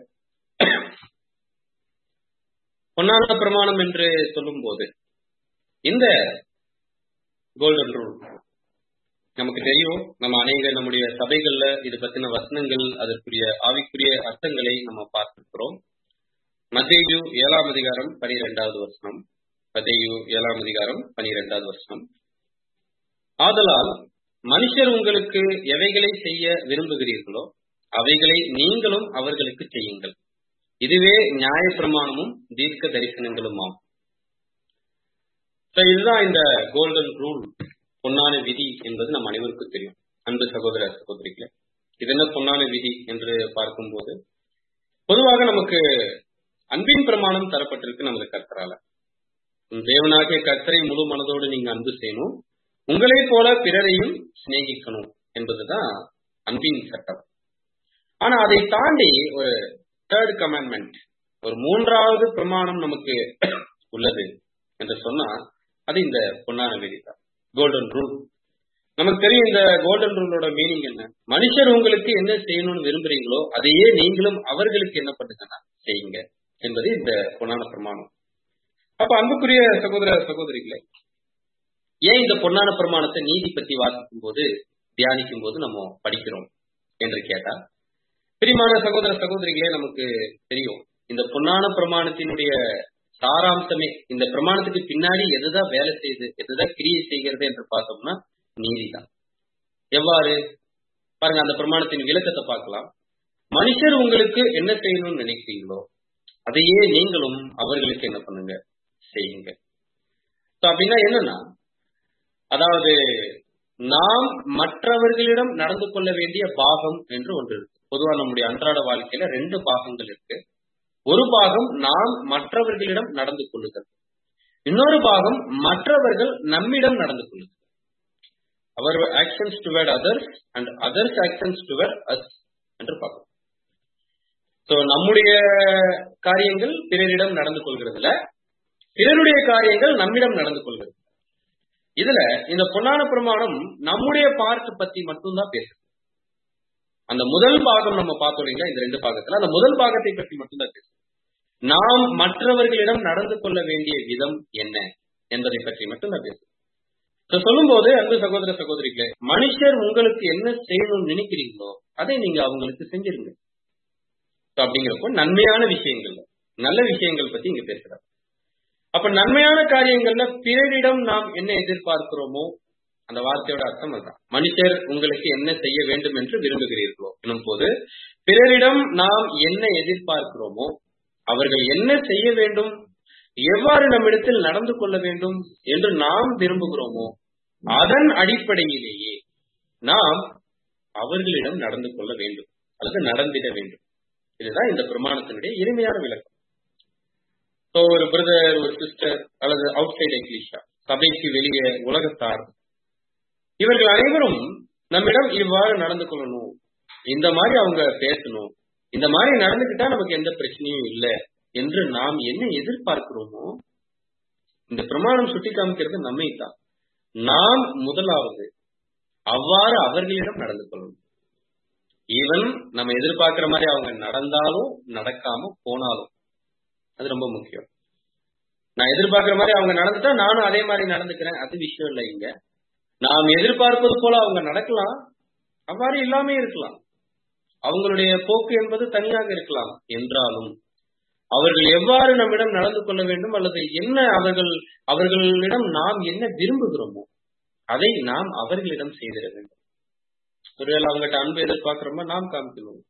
பொன்னான பிரமாணம் என்று சொல்லும் போது இந்த கோல்டன் ரூல் நமக்கு தெரியும் நம்ம அநேக நம்முடைய சபைகள்ல இது பத்தின வசனங்கள் அதற்குரிய ஆவிக்குரிய அர்த்தங்களை நம்ம பார்த்திருக்கிறோம் மத்தேயு ஏழாம் அதிகாரம் பனிரெண்டாவது வசனம் மத்தேயு ஏழாம் அதிகாரம் பனிரெண்டாவது வசனம் ஆதலால் மனுஷர் உங்களுக்கு எவைகளை செய்ய விரும்புகிறீர்களோ அவைகளை நீங்களும் அவர்களுக்கு செய்யுங்கள் இதுவே நியாய பிரமாணமும் தீர்க்க தரிசனங்களுமாம் இதுதான் இந்த கோல்டன் ரூல் பொன்னான விதி என்பது நம் அனைவருக்கும் தெரியும் அன்பு சகோதர சகோதரிகளே இது என்ன பொன்னான விதி என்று பார்க்கும்போது பொதுவாக நமக்கு அன்பின் பிரமாணம் தரப்பட்டிருக்கு நமது கர்த்தரால தேவனாகிய கர்த்தரை முழு மனதோடு நீங்க அன்பு செய்யணும் உங்களை போல பிறரையும் சிநேகிக்கணும் என்பதுதான் அன்பின் சட்டம் ஆனா அதை தாண்டி ஒரு தேர்ட் கமாண்ட்மெண்ட் ஒரு மூன்றாவது பிரமாணம் நமக்கு உள்ளது என்று சொன்னா அது இந்த பொன்னான விதி தான் கோல்டன் ரூல் நமக்கு தெரியும் இந்த கோல்டன் ரூலோட மீனிங் என்ன மனுஷர் உங்களுக்கு என்ன செய்யணும்னு விரும்புறீங்களோ அதையே நீங்களும் அவர்களுக்கு என்ன பண்ணுங்கன்னா செய்யுங்க என்பது இந்த பொன்னான பிரமாணம் அப்ப அன்புக்குரிய சகோதர சகோதரிகளை ஏன் இந்த பொன்னான பிரமாணத்தை நீதி பத்தி வாசிக்கும் போது தியானிக்கும் போது நம்ம படிக்கிறோம் என்று கேட்டா பிரிமான சகோதர சகோதரிகளே நமக்கு தெரியும் இந்த பொன்னான பிரமாணத்தினுடைய சாராம்சமே இந்த பிரமாணத்துக்கு பின்னாடி எதுதான் வேலை செய்யுது எதுதான் கிரியை செய்கிறது என்று பார்த்தோம்னா நீதிதான் எவ்வாறு பாருங்க அந்த பிரமாணத்தின் விளக்கத்தை பார்க்கலாம் மனுஷர் உங்களுக்கு என்ன செய்யணும்னு நினைக்கிறீங்களோ அதையே நீங்களும் அவர்களுக்கு என்ன பண்ணுங்க செய்யுங்க அப்படின்னா என்னன்னா அதாவது நாம் மற்றவர்களிடம் நடந்து கொள்ள வேண்டிய பாகம் என்று ஒன்று இருக்கு பொதுவா நம்முடைய அன்றாட வாழ்க்கையில ரெண்டு பாகங்கள் இருக்கு ஒரு பாகம் நாம் மற்றவர்களிடம் நடந்து கொள்ளுதல் இன்னொரு பாகம் மற்றவர்கள் நம்மிடம் நடந்து கொள்ளுதல் அவர் actions toward others and others actions toward us என்று பார்க்கணும் சோ நம்முடைய காரியங்கள் பிறரிடம் நடந்து கொள்கிறதுல பிறருடைய காரியங்கள் நம்மிடம் நடந்து கொள்கிறது இதுல இந்த பொன்னான பிரமாணம் நம்முடைய பார்ட் பத்தி மட்டும்தான் பேசுது அந்த முதல் பாகம் நம்ம பார்த்தோம் இல்லைங்களா இந்த ரெண்டு பாகத்துல அந்த முதல் பாகத்தை பற்றி மட்டும்தான் பேசுது நாம் மற்றவர்களிடம் நடந்து கொள்ள வேண்டிய விதம் என்ன என்பதை பற்றி மட்டும்தான் பேசுது சொல்லும் போது அன்பு சகோதர சகோதரிகளே மனுஷர் உங்களுக்கு என்ன செய்யணும்னு நினைக்கிறீங்களோ அதை நீங்க அவங்களுக்கு செஞ்சிருங்க அப்படிங்கிறப்போ நன்மையான விஷயங்கள் நல்ல விஷயங்கள் பத்தி இங்க பேசுறாங்க அப்ப நன்மையான காரியங்கள்ல பிறரிடம் நாம் என்ன எதிர்பார்க்கிறோமோ அந்த வார்த்தையோட அர்த்தம் அதுதான் மனுஷர் உங்களுக்கு என்ன செய்ய வேண்டும் என்று விரும்புகிறீர்களோ எனும் போது பிறரிடம் நாம் என்ன எதிர்பார்க்கிறோமோ அவர்கள் என்ன செய்ய வேண்டும் எவ்வாறு நம்மிடத்தில் நடந்து கொள்ள வேண்டும் என்று நாம் விரும்புகிறோமோ அதன் அடிப்படையிலேயே நாம் அவர்களிடம் நடந்து கொள்ள வேண்டும் அல்லது நடந்திட வேண்டும் இதுதான் இந்த பிரமாணத்தினுடைய எளிமையான விளக்கம் ஒரு பிரதர் ஒரு சிஸ்டர் அல்லது அவுட் சைட் எக்லிஷா சபைக்கு வெளியே உலகத்தார் இவர்கள் அனைவரும் நம்மிடம் இவ்வாறு நடந்து கொள்ளணும் இந்த மாதிரி அவங்க பேசணும் இந்த மாதிரி நடந்துகிட்டா நமக்கு எந்த பிரச்சனையும் இல்லை என்று நாம் என்ன எதிர்பார்க்கிறோமோ இந்த பிரமாணம் சுட்டி காமிக்கிறது நம்மை தான் நாம் முதலாவது அவ்வாறு அவர்களிடம் நடந்து கொள்ளணும் ஈவன் நம்ம எதிர்பார்க்கிற மாதிரி அவங்க நடந்தாலும் நடக்காம போனாலும் அது ரொம்ப முக்கியம் நான் எதிர்பார்க்கிற மாதிரி அவங்க நடந்துட்டா நானும் அதே மாதிரி நடந்துக்கிறேன் அது விஷயம் இல்லை இங்க நாம் எதிர்பார்ப்பது போல அவங்க நடக்கலாம் அவ்வாறு இல்லாமே இருக்கலாம் அவங்களுடைய போக்கு என்பது தனியாக இருக்கலாம் என்றாலும் அவர்கள் எவ்வாறு நம்மிடம் நடந்து கொள்ள வேண்டும் அல்லது என்ன அவர்கள் அவர்களிடம் நாம் என்ன விரும்புகிறோமோ அதை நாம் அவர்களிடம் செய்திட வேண்டும் ஒருவேளை அவங்ககிட்ட அன்பு எதிர்பார்க்கிறோமோ நாம் காமிக்கணும்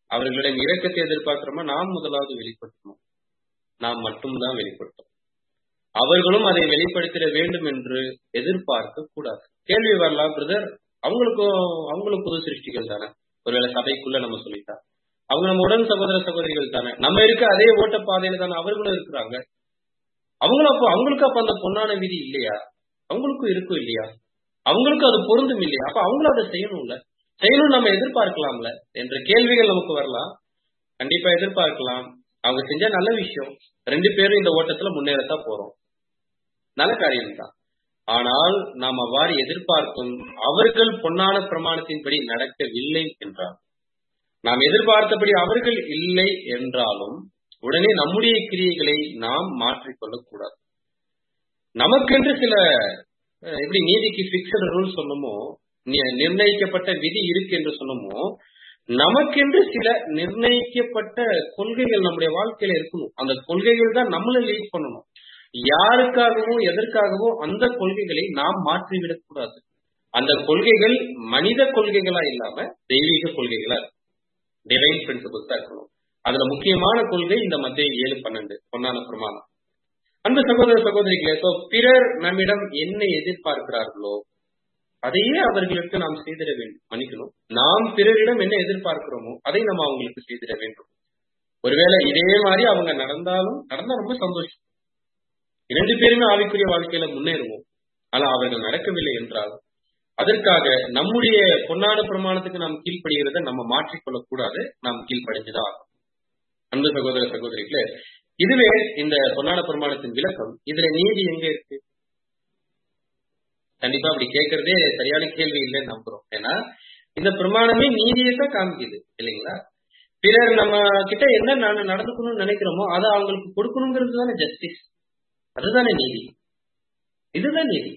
அவர்களிடம் இரக்கத்தை எதிர்பார்க்கிறோமா நாம் முதலாவது வெளிப்படுத்தணும் நாம் மட்டும்தான் வெளிப்படுத்தணும் அவர்களும் அதை வெளிப்படுத்திட வேண்டும் என்று எதிர்பார்க்க கூடாது கேள்வி வரலாம் பிரதர் அவங்களுக்கும் அவங்களும் புது சிருஷ்டிகள் தானே ஒருவேளை சபைக்குள்ள நம்ம சொல்லிட்டா அவங்க நம்ம உடன் சகோதர சகோதரிகள் தானே நம்ம இருக்க அதே ஓட்ட பாதையில தானே அவர்களும் இருக்கிறாங்க அவங்களும் அப்போ அவங்களுக்கு அப்ப அந்த பொன்னான விதி இல்லையா அவங்களுக்கும் இருக்கும் இல்லையா அவங்களுக்கும் அது பொருந்தும் இல்லையா அப்ப அவங்களும் அதை செய்யணும்ல செய்யணும் நம்ம எதிர்பார்க்கலாம்ல என்ற கேள்விகள் நமக்கு வரலாம் கண்டிப்பா எதிர்பார்க்கலாம் அவங்க செஞ்சா நல்ல விஷயம் ரெண்டு பேரும் இந்த ஓட்டத்துல முன்னேறத்தான் போறோம் நல்ல காரியம் தான் ஆனால் நாம் அவ்வாறு எதிர்பார்க்கும் அவர்கள் பொன்னான பிரமாணத்தின்படி நடக்கவில்லை என்றால் நாம் எதிர்பார்த்தபடி அவர்கள் இல்லை என்றாலும் உடனே நம்முடைய கிரியைகளை நாம் மாற்றிக்கொள்ளக் கூடாது நமக்கென்று சில எப்படி நீதிக்கு பிக்சட் ரூல் சொன்னமோ நிர்ணயிக்கப்பட்ட விதி இருக்கு என்று சொன்னமோ நமக்கென்று சில நிர்ணயிக்கப்பட்ட கொள்கைகள் நம்முடைய வாழ்க்கையில இருக்கணும் அந்த கொள்கைகள் தான் நம்மளை லீட் பண்ணணும் யாருக்காகவும் எதற்காகவும் அந்த கொள்கைகளை நாம் மாற்றிவிடக் கூடாது அந்த கொள்கைகள் மனித கொள்கைகளா இல்லாம தெய்வீக கொள்கைகளா டிவைன் பிரின்சிபல்ஸ் தான் இருக்கணும் அதுல முக்கியமான கொள்கை இந்த மத்திய ஏழு பன்னெண்டு பொன்னான பிரமாணம் அந்த சகோதர சகோதரிகளே சோ பிறர் நம்மிடம் என்ன எதிர்பார்க்கிறார்களோ அதையே அவர்களுக்கு நாம் செய்திட வேண்டும் மன்னிக்கணும் நாம் பிறரிடம் என்ன எதிர்பார்க்கிறோமோ அதை நம்ம அவங்களுக்கு செய்திட வேண்டும் ஒருவேளை இதே மாதிரி அவங்க நடந்தாலும் நடந்தா ரொம்ப சந்தோஷம் இரண்டு பேருமே ஆவிக்குரிய வாழ்க்கையில முன்னேறுவோம் ஆனா அவர்கள் நடக்கவில்லை என்றால் அதற்காக நம்முடைய பொன்னான பிரமாணத்துக்கு நாம் கீழ்ப்படுகிறத நம்ம மாற்றிக்கொள்ளக் கூடாது நாம் கீழ்ப்படைஞ்சுதான் ஆகும் அன்பு சகோதர சகோதரிகளே இதுவே இந்த பொன்னான பிரமாணத்தின் விளக்கம் இதுல நீதி எங்க இருக்கு கண்டிப்பா அப்படி கேட்கறதே சரியான கேள்வி இல்லைன்னு நம்புறோம் ஏன்னா இந்த பிரமாணமே நீதியை தான் காமிக்குது இல்லைங்களா பிறர் நம்ம கிட்ட என்ன நடந்துக்கணும்னு நினைக்கிறோமோ அதை அவங்களுக்கு கொடுக்கணுங்கிறது தானே ஜஸ்டிஸ் அதுதானே நீதி இதுதான் நீதி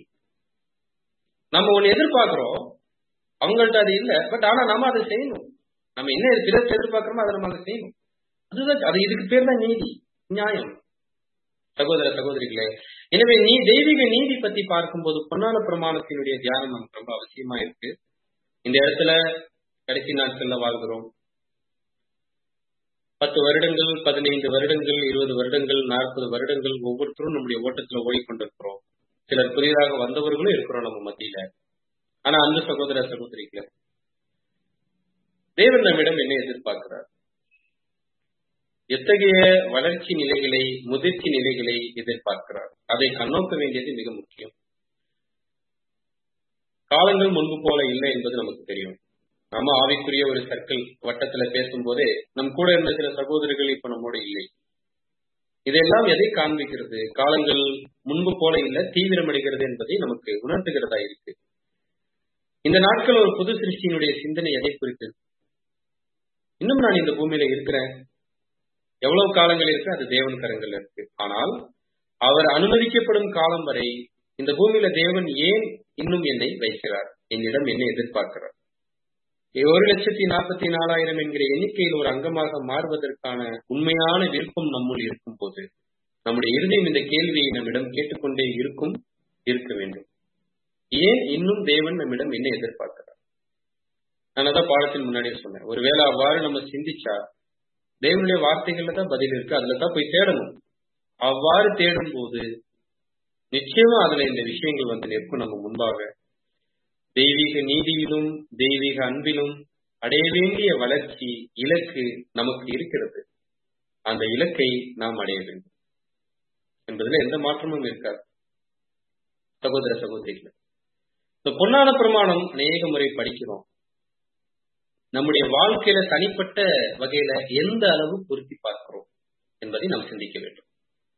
நம்ம ஒண்ணு எதிர்பார்க்கிறோம் அவங்கள்ட்ட அது இல்ல பட் ஆனா நம்ம அதை செய்யணும் நம்ம என்ன பிறர் எதிர்பார்க்கிறோமோ அதை நம்ம அதை செய்யணும் அதுதான் அது இதுக்கு பேர் தான் நீதி நியாயம் சகோதர சகோதரிகளே எனவே நீ தெய்வீக நீதி பத்தி பார்க்கும்போது பொன்னான பிரமாணத்தினுடைய தியானம் நமக்கு ரொம்ப அவசியமா இருக்கு இந்த இடத்துல கடைசி நாட்கள்ல வாழ்கிறோம் பத்து வருடங்கள் பதினைந்து வருடங்கள் இருபது வருடங்கள் நாற்பது வருடங்கள் ஒவ்வொருத்தரும் நம்முடைய ஓட்டத்துல ஓடிக்கொண்டிருக்கிறோம் சிலர் புதிதாக வந்தவர்களும் இருக்கிறோம் நம்ம மத்தியில ஆனா அந்த சகோதர சகோதரிகள தேவன் நம்மிடம் என்ன எதிர்பார்க்கிறார் எத்தகைய வளர்ச்சி நிலைகளை முதிர்ச்சி நிலைகளை எதிர்பார்க்கிறார் அதை கண்ணோக்க வேண்டியது மிக முக்கியம் காலங்கள் முன்பு போல இல்லை என்பது நமக்கு தெரியும் நம்ம ஆவிக்குரிய ஒரு சர்க்கிள் வட்டத்துல பேசும்போதே நம் கூட இருந்த சில சகோதரர்கள் இப்ப நம்மோட இல்லை இதெல்லாம் எதை காண்பிக்கிறது காலங்கள் முன்பு போல இல்ல தீவிரமடைகிறது என்பதை நமக்கு உணர்த்துகிறதா இருக்கு இந்த நாட்கள் ஒரு புது சிருஷ்டியினுடைய சிந்தனை எதை குறித்தது இன்னும் நான் இந்த பூமியில இருக்கிறேன் எவ்வளவு காலங்கள் இருக்கு அது தேவன் கரங்கள் இருக்கு ஆனால் அவர் அனுமதிக்கப்படும் காலம் வரை இந்த பூமியில தேவன் ஏன் இன்னும் என்னை வைக்கிறார் என்னிடம் என்ன எதிர்பார்க்கிறார் ஒரு லட்சத்தி நாற்பத்தி நாலாயிரம் என்கிற எண்ணிக்கையில் ஒரு அங்கமாக மாறுவதற்கான உண்மையான விருப்பம் நம்முள் இருக்கும் போது நம்முடைய இறுதியும் இந்த கேள்வியை நம்மிடம் கேட்டுக்கொண்டே இருக்கும் இருக்க வேண்டும் ஏன் இன்னும் தேவன் நம்மிடம் என்ன எதிர்பார்க்கிறார் நான் அதான் பாடத்தின் முன்னாடியே சொன்னேன் ஒருவேளை அவ்வாறு நம்ம சிந்திச்சா தேவனுடைய வார்த்தைகள்ல தான் பதில் இருக்கு அதுல தான் போய் தேடணும் அவ்வாறு தேடும் போது நிச்சயமா அதுல இந்த விஷயங்கள் வந்து நிற்கும் நம்ம முன்பாக தெய்வீக நீதியிலும் தெய்வீக அன்பிலும் அடைய வேண்டிய வளர்ச்சி இலக்கு நமக்கு இருக்கிறது அந்த இலக்கை நாம் அடைய வேண்டும் என்பதுல எந்த மாற்றமும் இருக்காது சகோதர சகோதரிகள் இந்த பொன்னான பிரமாணம் அநேக முறை படிக்கிறோம் நம்முடைய வாழ்க்கையில தனிப்பட்ட வகையில எந்த அளவு பொருத்தி பார்க்கிறோம் என்பதை நாம் சிந்திக்க வேண்டும்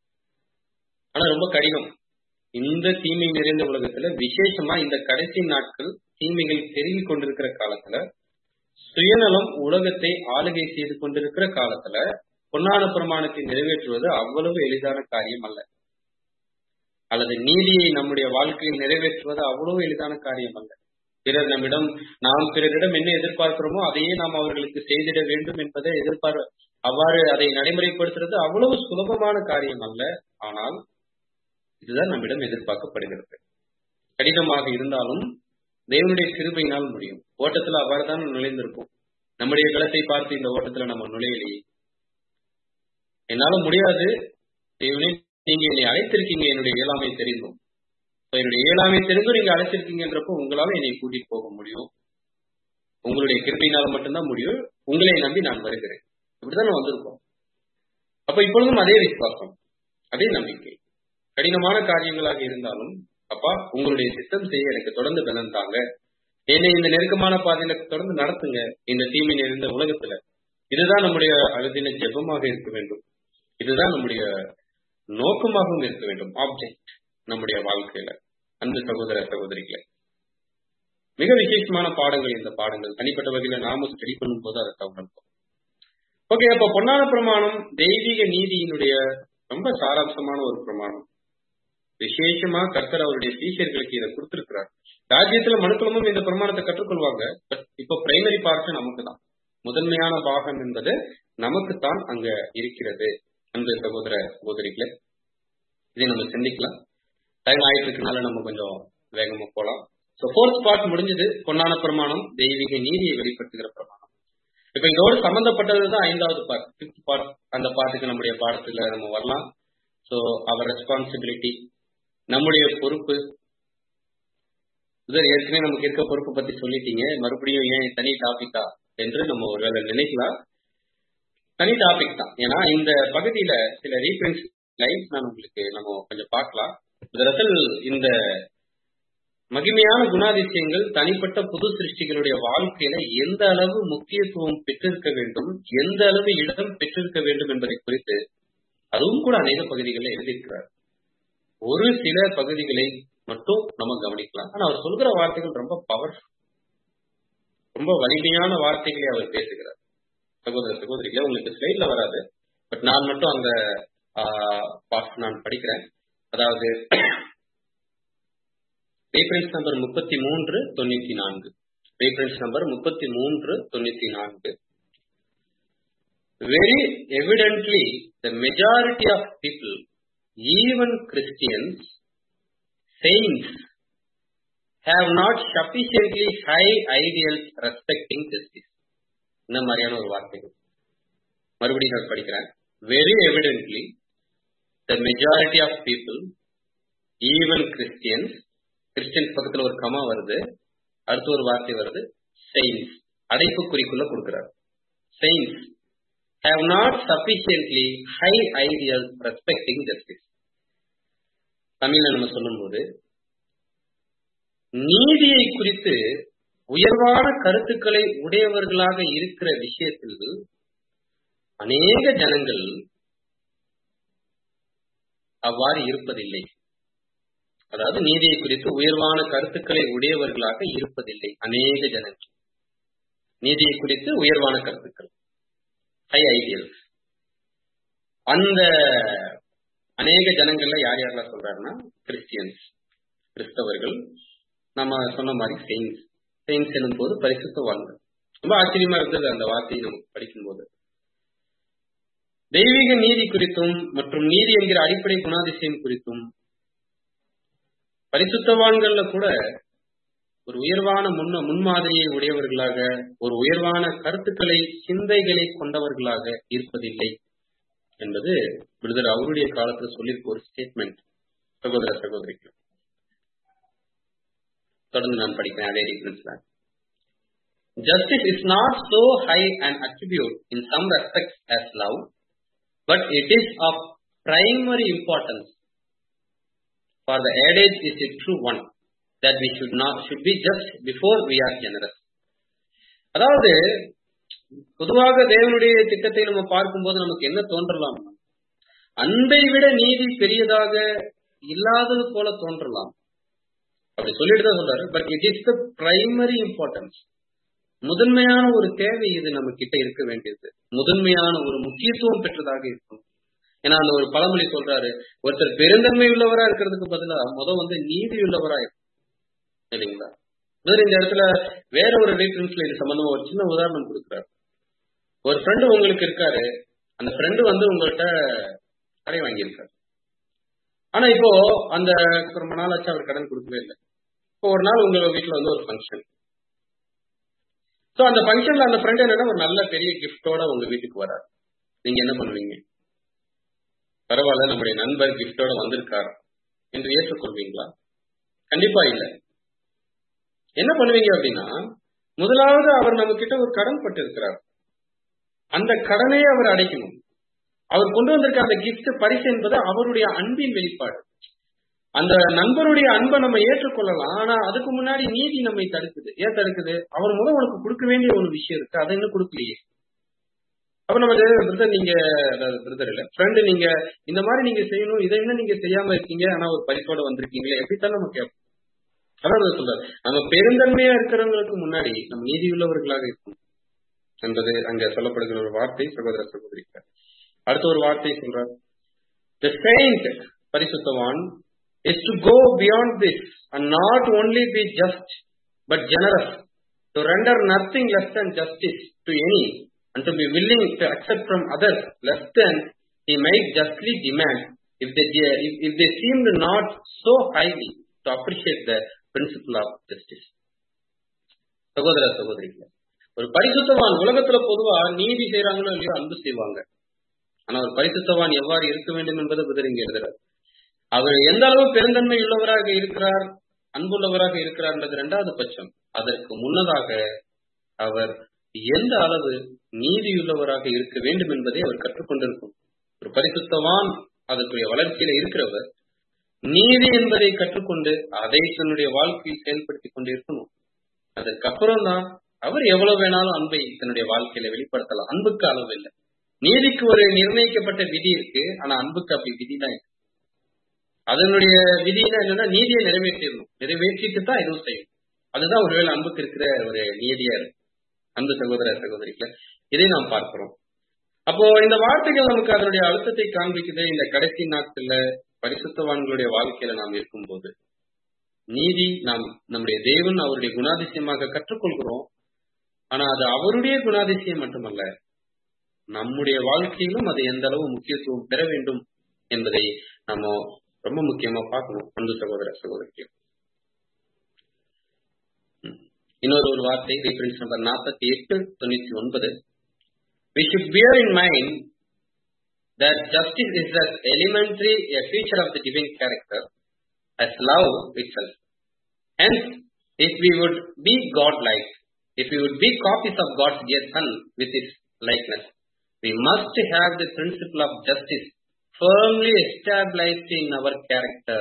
ஆனா ரொம்ப கடினம் இந்த தீமை நிறைந்த உலகத்துல விசேஷமா இந்த கடைசி நாட்கள் தீமைகள் பெருகி கொண்டிருக்கிற காலத்துல சுயநலம் உலகத்தை ஆளுகை செய்து கொண்டிருக்கிற காலத்துல பொன்னான பிரமாணத்தை நிறைவேற்றுவது அவ்வளவு எளிதான காரியம் அல்ல அல்லது நீதியை நம்முடைய வாழ்க்கையில் நிறைவேற்றுவது அவ்வளவு எளிதான காரியம் அல்ல பிறர் நம்மிடம் நாம் பிறரிடம் என்ன எதிர்பார்க்கிறோமோ அதையே நாம் அவர்களுக்கு செய்திட வேண்டும் என்பதை எதிர்பார் அவ்வாறு அதை நடைமுறைப்படுத்துறது அவ்வளவு சுலபமான காரியம் அல்ல ஆனால் இதுதான் நம்மிடம் எதிர்பார்க்கப்படுகிறது கடினமாக இருந்தாலும் தேவனுடைய கிருபையினால் முடியும் ஓட்டத்துல அவ்வாறு தான் நுழைந்திருக்கும் நம்முடைய களத்தை பார்த்து இந்த ஓட்டத்துல நம்ம நுழையலையே என்னால முடியாது தேவனே நீங்க என்னை அழைத்திருக்கீங்க என்னுடைய இயலாமை தெரிந்தும் என்னுடைய இயலாமை தெரிந்தும் நீங்க அழைச்சிருக்கீங்கன்றப்போ உங்களால என்னை கூட்டிட்டு போக முடியும் உங்களுடைய கிருப்பையினால மட்டும்தான் முடியும் உங்களை நம்பி நான் வருகிறேன் இப்படிதான் வந்திருக்கோம் அப்ப இப்பொழுதும் அதே விசுவாசம் அதே நம்பிக்கை கடினமான காரியங்களாக இருந்தாலும் அப்பா உங்களுடைய சித்தம் செய்ய எனக்கு தொடர்ந்து பலன் தாங்க என்னை இந்த நெருக்கமான பாதையில தொடர்ந்து நடத்துங்க இந்த தீமை நிறைந்த உலகத்துல இதுதான் நம்முடைய அழுதின ஜெபமாக இருக்க வேண்டும் இதுதான் நம்முடைய நோக்கமாகவும் இருக்க வேண்டும் ஆப்ஜெக்ட் நம்முடைய வாழ்க்கையில அந்த சகோதர சகோதரிகளை மிக விசேஷமான பாடங்கள் இந்த பாடங்கள் தனிப்பட்ட வகையில நாம ஸ்டடி பண்ணும் போது அதை உணர்ந்தோம் ஓகே அப்ப பொன்னான பிரமாணம் தெய்வீக நீதியினுடைய ரொம்ப சாராம்சமான ஒரு பிரமாணம் விசேஷமா கர்த்தர் அவருடைய டீச்சர்களுக்கு இதை கொடுத்திருக்கிறார் ராஜ்யத்துல மனுக்குலமும் இந்த பிரமாணத்தை கற்றுக்கொள்வாங்க பட் இப்ப பிரைமரி பார்ட் நமக்கு தான் முதன்மையான பாகம் என்பது நமக்குத்தான் அங்க இருக்கிறது அந்த சகோதர சகோதரிகளை இதை நம்ம சிந்திக்கலாம் டைம் ஆயிட்டு இருக்கனால நம்ம கொஞ்சம் வேகமா போலாம் ஸோ ஃபோர்த் பார்ட் முடிஞ்சது பொன்னான பிரமாணம் தெய்வீக நீதியை வெளிப்படுத்துகிற பிரமாணம் இப்ப இதோடு சம்பந்தப்பட்டதுதான் ஐந்தாவது பார்ட் பிப்த் பார்ட் அந்த பார்ட்டுக்கு நம்முடைய பாடத்துல நம்ம வரலாம் ஸோ அவர் ரெஸ்பான்சிபிலிட்டி நம்முடைய பொறுப்பு இதர் ஏற்கனவே நமக்கு இருக்க பொறுப்பு பத்தி சொல்லிட்டீங்க மறுபடியும் ஏன் தனி டாபிக்கா என்று நம்ம ஒருவேளை நினைக்கலாம் தனி டாபிக் தான் ஏன்னா இந்த பகுதியில சில ரீஃபரன்ஸ் லைன்ஸ் நான் உங்களுக்கு நம்ம கொஞ்சம் பார்க்கலாம் இதரத்தில் இந்த மகிமையான குணாதிசயங்கள் தனிப்பட்ட புது சிருஷ்டிகளுடைய வாழ்க்கையில எந்த அளவு முக்கியத்துவம் பெற்றிருக்க வேண்டும் எந்த அளவு இடம் பெற்றிருக்க வேண்டும் என்பதை குறித்து அதுவும் கூட அநேக பகுதிகளில் எழுதியிருக்கிறார் ஒரு சில பகுதிகளை மட்டும் நம்ம கவனிக்கலாம் ஆனா அவர் சொல்கிற வார்த்தைகள் ரொம்ப பவர்ஃபுல் ரொம்ப வலிமையான வார்த்தைகளை அவர் பேசுகிறார் சகோதர சகோதரிகளை உங்களுக்கு ஸ்லைட்ல வராது பட் நான் மட்டும் அந்த பாஸ் நான் படிக்கிறேன் அதாவது ரீஃபரன்ஸ் நம்பர் முப்பத்தி மூன்று தொண்ணூத்தி நான்கு ரீஃபரன்ஸ் நம்பர் முப்பத்தி மூன்று தொண்ணூத்தி நான்கு very evidently the majority of people even Christians saints have not sufficiently high ideals respecting justice இந்த மாதிரியான ஒரு வார்த்தைகள் மறுபடியும் நான் படிக்கிறேன் very evidently the majority of people even Christians Christians பக்கத்துல ஒரு கமா வருது அடுத்து ஒரு வார்த்தை வருது செயின்ஸ் அடைப்பு குறிக்குள்ள கொடுக்கிறார் saints have not sufficiently high ideals respecting justice தமிழ்ல நம்ம சொல்லும்போது நீதியை குறித்து உயர்வான கருத்துக்களை உடையவர்களாக இருக்கிற விஷயத்தில் அநேக ஜனங்கள் அவ்வாறு இருப்பதில்லை அதாவது நீதியை குறித்து உயர்வான கருத்துக்களை உடையவர்களாக இருப்பதில்லை அநேக ஜனங்கள் நீதியை குறித்து உயர்வான கருத்துக்கள் ஹை ஐடியல்ஸ் அந்த அநேக ஜனங்கள்ல யார் யாரெல்லாம் சொல்றாருன்னா கிறிஸ்டியன்ஸ் கிறிஸ்தவர்கள் நம்ம சொன்ன மாதிரி செயின்ஸ் செயின்ஸ் எனும் போது பரிசுத்தவான்கள் ரொம்ப ஆச்சரியமா இருந்தது அந்த வார்த்தையை நமக்கு படிக்கும்போது தெய்வீக நீதி குறித்தும் மற்றும் நீதி என்கிற அடிப்படை குணாதிசயம் குறித்தும் பரிசுத்தவான்கள்ல கூட ஒரு உயர்வான முன்ன முன்மாதிரியை உடையவர்களாக ஒரு உயர்வான கருத்துக்களை சிந்தைகளை கொண்டவர்களாக இருப்பதில்லை என்பது விடுதலை அவருடைய காலத்துல சொல்லியிருக்க ஒரு ஸ்டேட்மெண்ட் சகோதர சகோதரிக்கு தொடர்ந்து நான் படிக்கிறேன் அதே ரீஃபரன்ஸ்ல Justice is not so high an attribute in some respects as love, but it is of primary importance. For the adage is a true one, that we should not should be just before we are generous. அதாவது பொதுவாக தேவனுடைய திட்டத்தை நம்ம பார்க்கும்போது நமக்கு என்ன தோன்றலாம் அன்பை விட நீதி பெரியதாக இல்லாதது போல தோன்றலாம் அப்படி சொல்லிட்டு தான் சொல்றாரு but it is the primary importance முதன்மையான ஒரு தேவை இது நம்ம கிட்ட இருக்க வேண்டியது முதன்மையான ஒரு முக்கியத்துவம் பெற்றதாக இருக்கும் ஏன்னா அந்த ஒரு பழமொழி சொல்றாரு ஒருத்தர் பெருந்தன்மை உள்ளவரா இருக்கிறதுக்கு பதிலா முத வந்து நீதி உள்ளவரா இருக்கும் இல்லைங்களா வேற இந்த இடத்துல வேற ஒரு ரீஃபரன்ஸ்ல இது சம்பந்தமா ஒரு சின்ன உதாரணம் கொடுக்குறாரு ஒரு ஃப்ரெண்டு உங்களுக்கு இருக்காரு அந்த ஃப்ரெண்டு வந்து உங்கள்கிட்ட கடை வாங்கியிருக்காரு ஆனா இப்போ அந்த ரொம்ப நாள் ஆச்சு அவர் கடன் கொடுக்கவே இல்லை இப்போ ஒரு நாள் உங்க வீட்டுல வந்து ஒரு ஃபங்க்ஷன் சோ அந்த ஃபங்க்ஷன்ல அந்த ஃப்ரெண்ட் என்னன்னா ஒரு நல்ல பெரிய கிஃப்டோட உங்க வீட்டுக்கு வராரு நீங்க என்ன பண்ணுவீங்க பரவாயில்ல நம்முடைய நண்பர் கிஃப்டோட வந்திருக்காரு என்று ஏற்றுக்கொள்வீங்களா கண்டிப்பா இல்ல என்ன பண்ணுவீங்க அப்படின்னா முதலாவது அவர் நம்ம கிட்ட ஒரு கடன் பட்டு இருக்கிறார் அந்த கடனையே அவர் அடைக்கணும் அவர் கொண்டு வந்திருக்க அந்த கிஃப்ட் பரிசு என்பது அவருடைய அன்பின் வெளிப்பாடு அந்த நண்பருடைய அன்பை நம்ம ஏற்றுக்கொள்ளலாம் ஆனா அதுக்கு முன்னாடி நீதி நம்மை தடுக்குது ஏன் தடுக்குது அவர் முதல் உனக்கு கொடுக்க வேண்டிய ஒரு விஷயம் இருக்கு அதை இன்னும் கொடுக்கலையே அப்ப நம்ம பிரதர் நீங்க அதாவது பிரதர் இல்ல ஃப்ரெண்டு நீங்க இந்த மாதிரி நீங்க செய்யணும் இதை இன்னும் நீங்க செய்யாம இருக்கீங்க ஆனா ஒரு பரிசோட வந்திருக்கீங்களே எப்படித்தான் நம்ம கேட்போம் அதான் சொல்றாரு நம்ம பெருந்தன்மையா இருக்கிறவங்களுக்கு முன்னாடி நம்ம நீதி உள்ளவர்களாக இருக்கணும் என்பது அங்க சொல்லப்படுகிற ஒரு வார்த்தை சகோதர சகோதரி அடுத்த ஒரு வார்த்தை சொல்றார் த செயின்ட் பரிசுத்தவான் is to go beyond this and not only be just but generous to render nothing less than justice to any and to be willing to accept from others less than he might justly demand if they if, if they seemed not so highly to appreciate the principle of justice சகோதர சகோதரிகள் ஒரு பரிசுத்தவான் உலகத்துல பொதுவா நீதி செய்யறாங்களோ இல்லையோ அன்பு செய்வாங்க ஆனா ஒரு பரிசுத்தவான் எவ்வாறு இருக்க வேண்டும் என்பதை புதறிங்க எழுதுறார் அவர் எந்த அளவு பெருந்தன்மை உள்ளவராக இருக்கிறார் அன்புள்ளவராக இருக்கிறார் என்பது இரண்டாவது பட்சம் அதற்கு முன்னதாக அவர் எந்த அளவு நீதியுள்ளவராக இருக்க வேண்டும் என்பதை அவர் கற்றுக்கொண்டிருக்கும் ஒரு பரிசுத்தவான் அதற்குரிய வளர்ச்சியில இருக்கிறவர் நீதி என்பதை கற்றுக்கொண்டு அதை தன்னுடைய வாழ்க்கையில் செயல்படுத்திக் கொண்டு இருக்கணும் அதற்கப்புறம் தான் அவர் எவ்வளவு வேணாலும் அன்பை தன்னுடைய வாழ்க்கையில வெளிப்படுத்தலாம் அன்புக்கு அளவு இல்லை நீதிக்கு ஒரு நிர்ணயிக்கப்பட்ட விதி இருக்கு ஆனா அன்புக்கு அப்படி விதி தான் இருக்கு அதனுடைய விதினா என்னன்னா நீதியை நிறைவேற்றிடணும் நிறைவேற்றிட்டு தான் எதுவும் செய்யும் அதுதான் ஒருவேளை அன்புக்கு இருக்கிற ஒரு நீதியா இருக்கு அன்பு சகோதர சகோதரிகளை இதை நாம் பார்க்கிறோம் அப்போ இந்த வார்த்தைகள் நமக்கு அதனுடைய அழுத்தத்தை காண்பிக்குது இந்த கடைசி நாட்கள்ல பரிசுத்தவான்களுடைய வாழ்க்கையில நாம் இருக்கும்போது நீதி நாம் நம்முடைய தேவன் அவருடைய குணாதிசயமாக கற்றுக்கொள்கிறோம் ஆனா அது அவருடைய குணாதிசயம் மட்டுமல்ல நம்முடைய வாழ்க்கையிலும் அது எந்த அளவு முக்கியத்துவம் பெற வேண்டும் என்பதை நம்ம ரொம்ப முக்கியமா பார்க்கணும் அன்பு சகோதர சகோதரிகள் இன்னொரு ஒரு வார்த்தை ரீஃபரன்ஸ் நம்பர் நாற்பத்தி எட்டு தொண்ணூத்தி ஒன்பது we should bear in mind that justice is as elementary a feature of the divine character as love itself. Hence, if we would be God-like, if we would be copies of God's dear Son with His likeness, we must have the principle of justice firmly established in our character.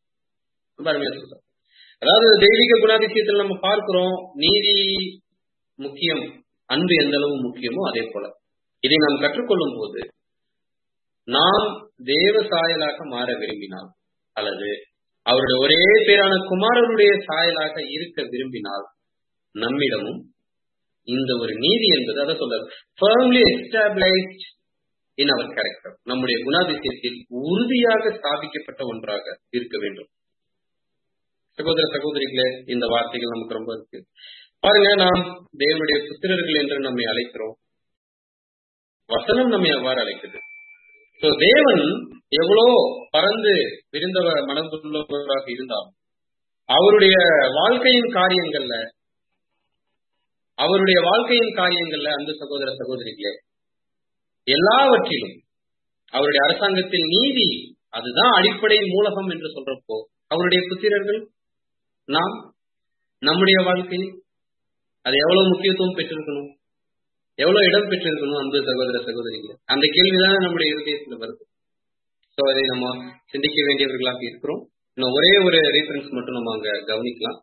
அதாவது தெய்வீக குணாதிசயத்தில் நம்ம பார்க்கிறோம் நீதி முக்கியம் அன்பு எந்த அளவு முக்கியமோ அதே போல இதை நாம் கற்றுக்கொள்ளும் போது நாம் தேவ சாயலாக மாற விரும்பினால் அல்லது அவருடைய ஒரே பேரான குமாரருடைய சாயலாக இருக்க விரும்பினால் நம்மிடமும் இந்த ஒரு நீதி என்பது அதை சொல்றது ஃபர்ம்லி எஸ்டாப்ளைஸ்ட் இன் அவர் கேரக்டர் நம்முடைய குணாதிசயத்தில் உறுதியாக ஸ்தாபிக்கப்பட்ட ஒன்றாக இருக்க வேண்டும் சகோதர சகோதரிகளே இந்த வார்த்தைகள் நமக்கு ரொம்ப இருக்கு பாருங்க நாம் தேவனுடைய புத்திரர்கள் என்று நம்மை அழைக்கிறோம் வசனம் நம்மை அவ்வாறு அழைக்குது சோ தேவன் எவ்வளோ பறந்து விருந்தவ மனதுள்ளவராக இருந்தாலும் அவருடைய வாழ்க்கையின் காரியங்கள்ல அவருடைய வாழ்க்கையின் காரியங்கள்ல அந்த சகோதர சகோதரிகளே எல்லாவற்றிலும் அவருடைய அரசாங்கத்தில் நீதி அதுதான் அடிப்படை மூலகம் என்று சொல்றப்போ அவருடைய புத்திரர்கள் நாம் நம்முடைய வாழ்க்கையில் அது எவ்வளவு முக்கியத்துவம் பெற்றிருக்கணும் எவ்வளவு இடம் பெற்றிருக்கணும் அன்பு சகோதர சகோதரிகள் அந்த கேள்விதான் நம்முடைய இருதயத்துல வருது சோ அதை நம்ம சிந்திக்க வேண்டியவர்களாக இருக்கிறோம் இன்னும் ஒரே ஒரு ரீஃபரன்ஸ் மட்டும் நம்ம அங்க கவனிக்கலாம்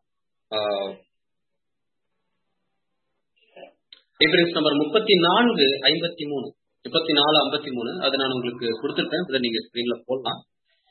ரீஃபரன்ஸ் நம்பர் முப்பத்தி நான்கு ஐம்பத்தி மூணு முப்பத்தி நாலு ஐம்பத்தி மூணு அதை நான் உங்களுக்கு கொடுத்துருக்கேன் இதை நீங்க ஸ்கிரீன்ல போடலாம்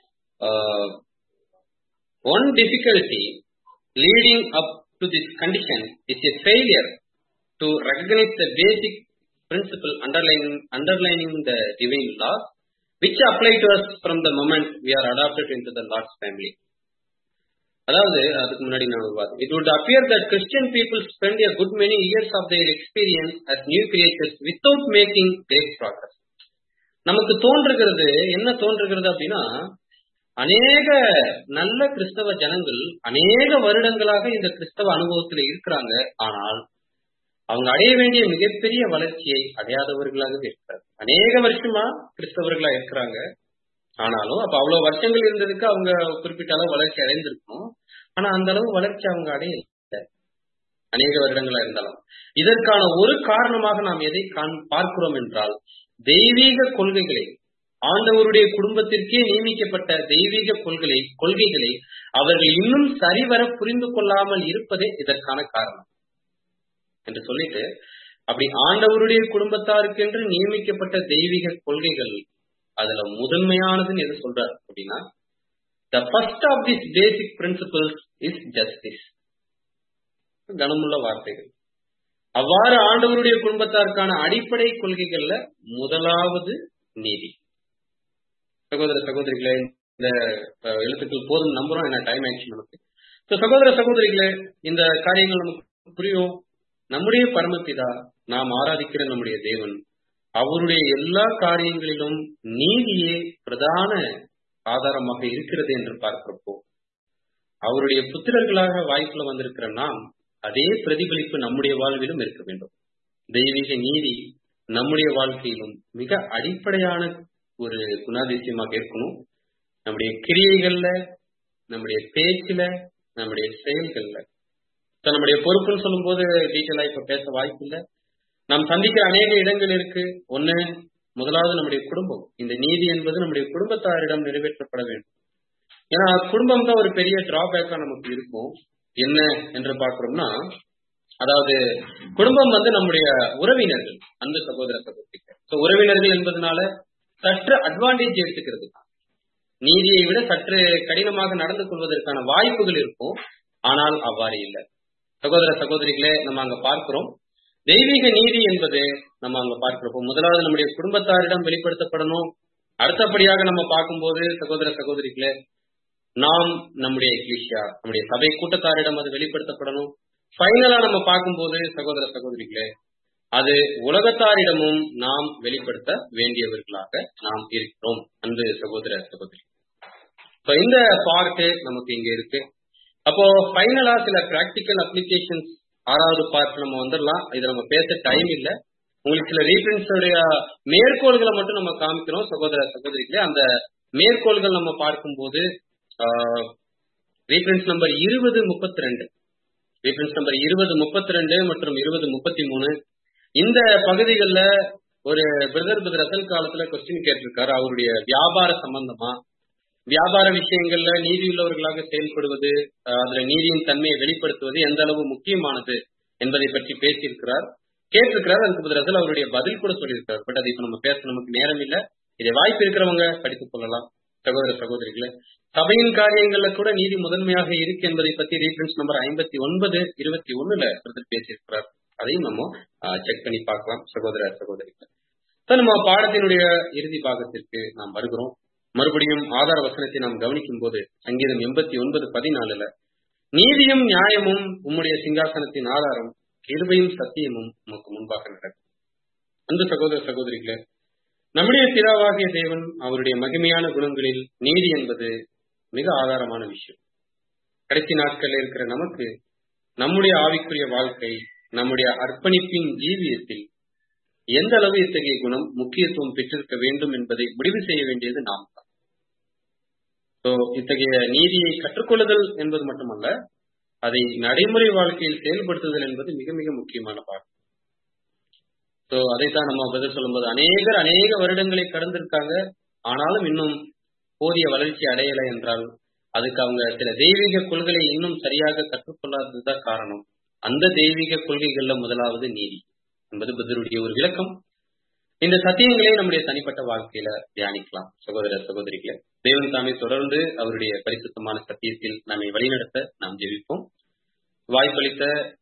one difficulty leading up to this condition is a failure to recognize the basic principle underlying, underlining the divine laws, which apply to us from the moment we are adopted into the Lord's family. அதாவது அதுக்கு முன்னாடி நான் ஒரு வார்த்தை it would appear that Christian people spend a good many years of their experience as new creators without making great progress நமக்கு தோன்றுகிறது என்ன தோன்றுகிறது அப்படின்னா அநேக நல்ல கிறிஸ்தவ ஜனங்கள் அநேக வருடங்களாக இந்த கிறிஸ்தவ அனுபவத்தில் இருக்கிறாங்க ஆனால் அவங்க அடைய வேண்டிய மிகப்பெரிய வளர்ச்சியை அடையாதவர்களாகவே இருக்கிறார் அநேக வருஷமா கிறிஸ்தவர்களா இருக்கிறாங்க ஆனாலும் அப்ப அவ்வளவு வருஷங்கள் இருந்ததுக்கு அவங்க குறிப்பிட்ட அளவு வளர்ச்சி அடைந்திருக்கணும் ஆனா அந்த அளவு வளர்ச்சி அவங்க அடையல அநேக வருடங்களா இருந்தாலும் இதற்கான ஒரு காரணமாக நாம் எதை பார்க்கிறோம் என்றால் தெய்வீக கொள்கைகளை ஆண்டவருடைய குடும்பத்திற்கே நியமிக்கப்பட்ட தெய்வீக கொள்கை கொள்கைகளை அவர்கள் இன்னும் சரிவர புரிந்து கொள்ளாமல் இருப்பதே இதற்கான காரணம் என்று சொல்லிட்டு அப்படி ஆண்டவருடைய குடும்பத்தாருக்கு என்று நியமிக்கப்பட்ட தெய்வீக கொள்கைகள் அதுல முதன்மையானதுன்னு எது சொல்றார் அப்படின்னா the first of this basic principles is justice கனமுள்ள வார்த்தைகள் அவ்வாறு ஆண்டவருடைய குடும்பத்தாருக்கான அடிப்படை கொள்கைகள்ல முதலாவது நீதி சகோதர சகோதரிகளே இந்த எழுத்துக்கள் போதும் நம்புறோம் என்ன டைம் ஆயிடுச்சு நமக்கு சகோதர சகோதரிகளே இந்த காரியங்கள் நமக்கு புரியும் நம்முடைய பரமபிதா நாம் ஆராதிக்கிற நம்முடைய தேவன் அவருடைய எல்லா காரியங்களிலும் நீதியே பிரதான ஆதாரமாக இருக்கிறது என்று பார்க்கிறப்போ அவருடைய புத்திரர்களாக வாய்ப்புல வந்திருக்கிற நாம் அதே பிரதிபலிப்பு நம்முடைய வாழ்விலும் இருக்க வேண்டும் தெய்வீக நீதி நம்முடைய வாழ்க்கையிலும் மிக அடிப்படையான ஒரு குணாதிசயமாக இருக்கணும் நம்முடைய கிரியைகள்ல நம்முடைய பேச்சுல நம்முடைய செயல்கள்ல நம்முடைய பொறுப்புன்னு சொல்லும் போது டீட்டெயிலா இப்ப பேச வாய்ப்பு இல்லை நாம் சந்திக்கிற அநேக இடங்கள் இருக்கு ஒண்ணு முதலாவது நம்முடைய குடும்பம் இந்த நீதி என்பது நம்முடைய குடும்பத்தாரிடம் நிறைவேற்றப்பட வேண்டும் ஏன்னா குடும்பம் தான் ஒரு பெரிய டிராபேக்கா நமக்கு இருக்கும் என்ன என்று பார்க்கிறோம்னா அதாவது குடும்பம் வந்து நம்முடைய உறவினர்கள் அந்த சகோதர சகோதரிகள் உறவினர்கள் என்பதனால சற்று அட்வான்டேஜ் எடுத்துக்கிறது நீதியை விட சற்று கடினமாக நடந்து கொள்வதற்கான வாய்ப்புகள் இருக்கும் ஆனால் அவ்வாறு இல்லை சகோதர சகோதரிகளே நம்ம அங்க பார்க்கிறோம் தெய்வீக நீதி என்பது நம்ம அங்க பார்க்கிறோம் முதலாவது நம்முடைய குடும்பத்தாரிடம் வெளிப்படுத்தப்படணும் அடுத்தபடியாக நம்ம பார்க்கும்போது சகோதர சகோதரிகளே நாம் நம்முடைய எக்லிஷியா நம்முடைய சபை கூட்டத்தாரிடம் அது வெளிப்படுத்தப்படணும் ஃபைனலா நம்ம பார்க்கும்போது சகோதர சகோதரிகளே அது உலகத்தாரிடமும் நாம் வெளிப்படுத்த வேண்டியவர்களாக நாம் இருக்கிறோம் அன்பு சகோதர சகோதரி இந்த பார்ட் நமக்கு இங்க இருக்கு அப்போ ஃபைனலா சில பிராக்டிக்கல் அப்ளிகேஷன்ஸ் ஆறாவது பார்ட் நம்ம வந்துடலாம் இது நம்ம பேச டைம் இல்ல உங்களுக்கு சில ரீஃபரன்ஸோடைய மேற்கோள்களை மட்டும் நம்ம காமிக்கிறோம் சகோதர சகோதரிகளே அந்த மேற்கோள்கள் நம்ம பார்க்கும்போது ரீஃபரன்ஸ் நம்பர் இருபது முப்பத்தி ரெண்டு ரீஃபரன்ஸ் நம்பர் இருபது முப்பத்தி ரெண்டு மற்றும் இருபது முப்பத்தி மூணு இந்த பகுதிகளில் ஒரு பிரதர் பிரதர் ரசல் காலத்துல கொஸ்டின் கேட்டிருக்காரு அவருடைய வியாபார சம்பந்தமா வியாபார விஷயங்கள்ல நீதி உள்ளவர்களாக செயல்படுவது அதுல நீதியின் தன்மையை வெளிப்படுத்துவது எந்த அளவு முக்கியமானது என்பதை பற்றி பேசியிருக்கிறார் கேட்டிருக்கிறார் அதுக்கு பதில் அவருடைய பதில் கூட சொல்லியிருக்காரு பட் அது இப்ப நம்ம பேச நமக்கு நேரம் இல்ல இதை வாய்ப்பு இருக்கிறவங்க படித்துக் கொள்ளலாம் சகோதர சகோதரிகளை சபையின் காரியங்கள்ல கூட நீதி முதன்மையாக இருக்கு என்பதை பத்தி ரீஃபரன்ஸ் நம்பர் ஐம்பத்தி ஒன்பது இருபத்தி ஒண்ணுல பிரதர் பேசியிருக்கிறார் அதையும் நம்ம செக் பண்ணி பார்க்கலாம் சகோதர சகோதரிகளை நம்ம பாடத்தினுடைய இறுதி பாகத்திற்கு நாம் வருகிறோம் மறுபடியும் ஆதார வசனத்தை நாம் கவனிக்கும் போது சங்கீதம் எண்பத்தி ஒன்பது பதினாலுல நீதியும் நியாயமும் உம்முடைய சிங்காசனத்தின் ஆதாரம் கிருபையும் சத்தியமும் உமக்கு முன்பாக நடக்கும் அந்த சகோதர சகோதரிகளே நம்முடைய பிதாவாகிய தேவன் அவருடைய மகிமையான குணங்களில் நீதி என்பது மிக ஆதாரமான விஷயம் கடைசி நாட்களில் இருக்கிற நமக்கு நம்முடைய ஆவிக்குரிய வாழ்க்கை நம்முடைய அர்ப்பணிப்பின் ஜீவியத்தில் எந்த அளவு இத்தகைய குணம் முக்கியத்துவம் பெற்றிருக்க வேண்டும் என்பதை முடிவு செய்ய வேண்டியது நாம் தான் இத்தகைய நீதியை கற்றுக்கொள்ளுதல் என்பது மட்டுமல்ல அதை நடைமுறை வாழ்க்கையில் செயல்படுத்துதல் என்பது மிக மிக முக்கியமான பாடம் சோ அதைத்தான் நம்ம பதில் சொல்லும்போது அநேகர் அநேக வருடங்களை கடந்திருக்காங்க ஆனாலும் இன்னும் போதிய வளர்ச்சி அடையலை என்றால் அதுக்கு அவங்க சில தெய்வீக கொள்கைகளை இன்னும் சரியாக கற்றுக்கொள்ளாததுதான் காரணம் அந்த தெய்வீக கொள்கைகள்ல முதலாவது நீதி என்பது பதிலுடைய ஒரு விளக்கம் இந்த சத்தியங்களே நம்முடைய தனிப்பட்ட வாழ்க்கையில தியானிக்கலாம் சகோதர சகோதரிகளை தேவன் தாமே தொடர்ந்து அவருடைய பரிசுத்தமான சத்தியத்தில் நம்மை வழிநடத்த நாம் ஜெபிப்போம் வாய்ப்பளித்த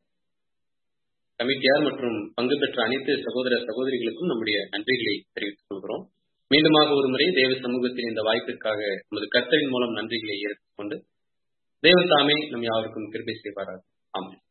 கமிட்டியார் மற்றும் பங்கு பெற்ற அனைத்து சகோதர சகோதரிகளுக்கும் நம்முடைய நன்றிகளை தெரிவித்துக் கொள்கிறோம் மீண்டுமாக ஒரு முறை தேவ சமூகத்தின் இந்த வாய்ப்பிற்காக நமது கர்த்தரின் மூலம் நன்றிகளை ஏற்றுக்கொண்டு தேவன் தாமே நம் யாருக்கும் கிருபை செய்வாராக ஆமாம்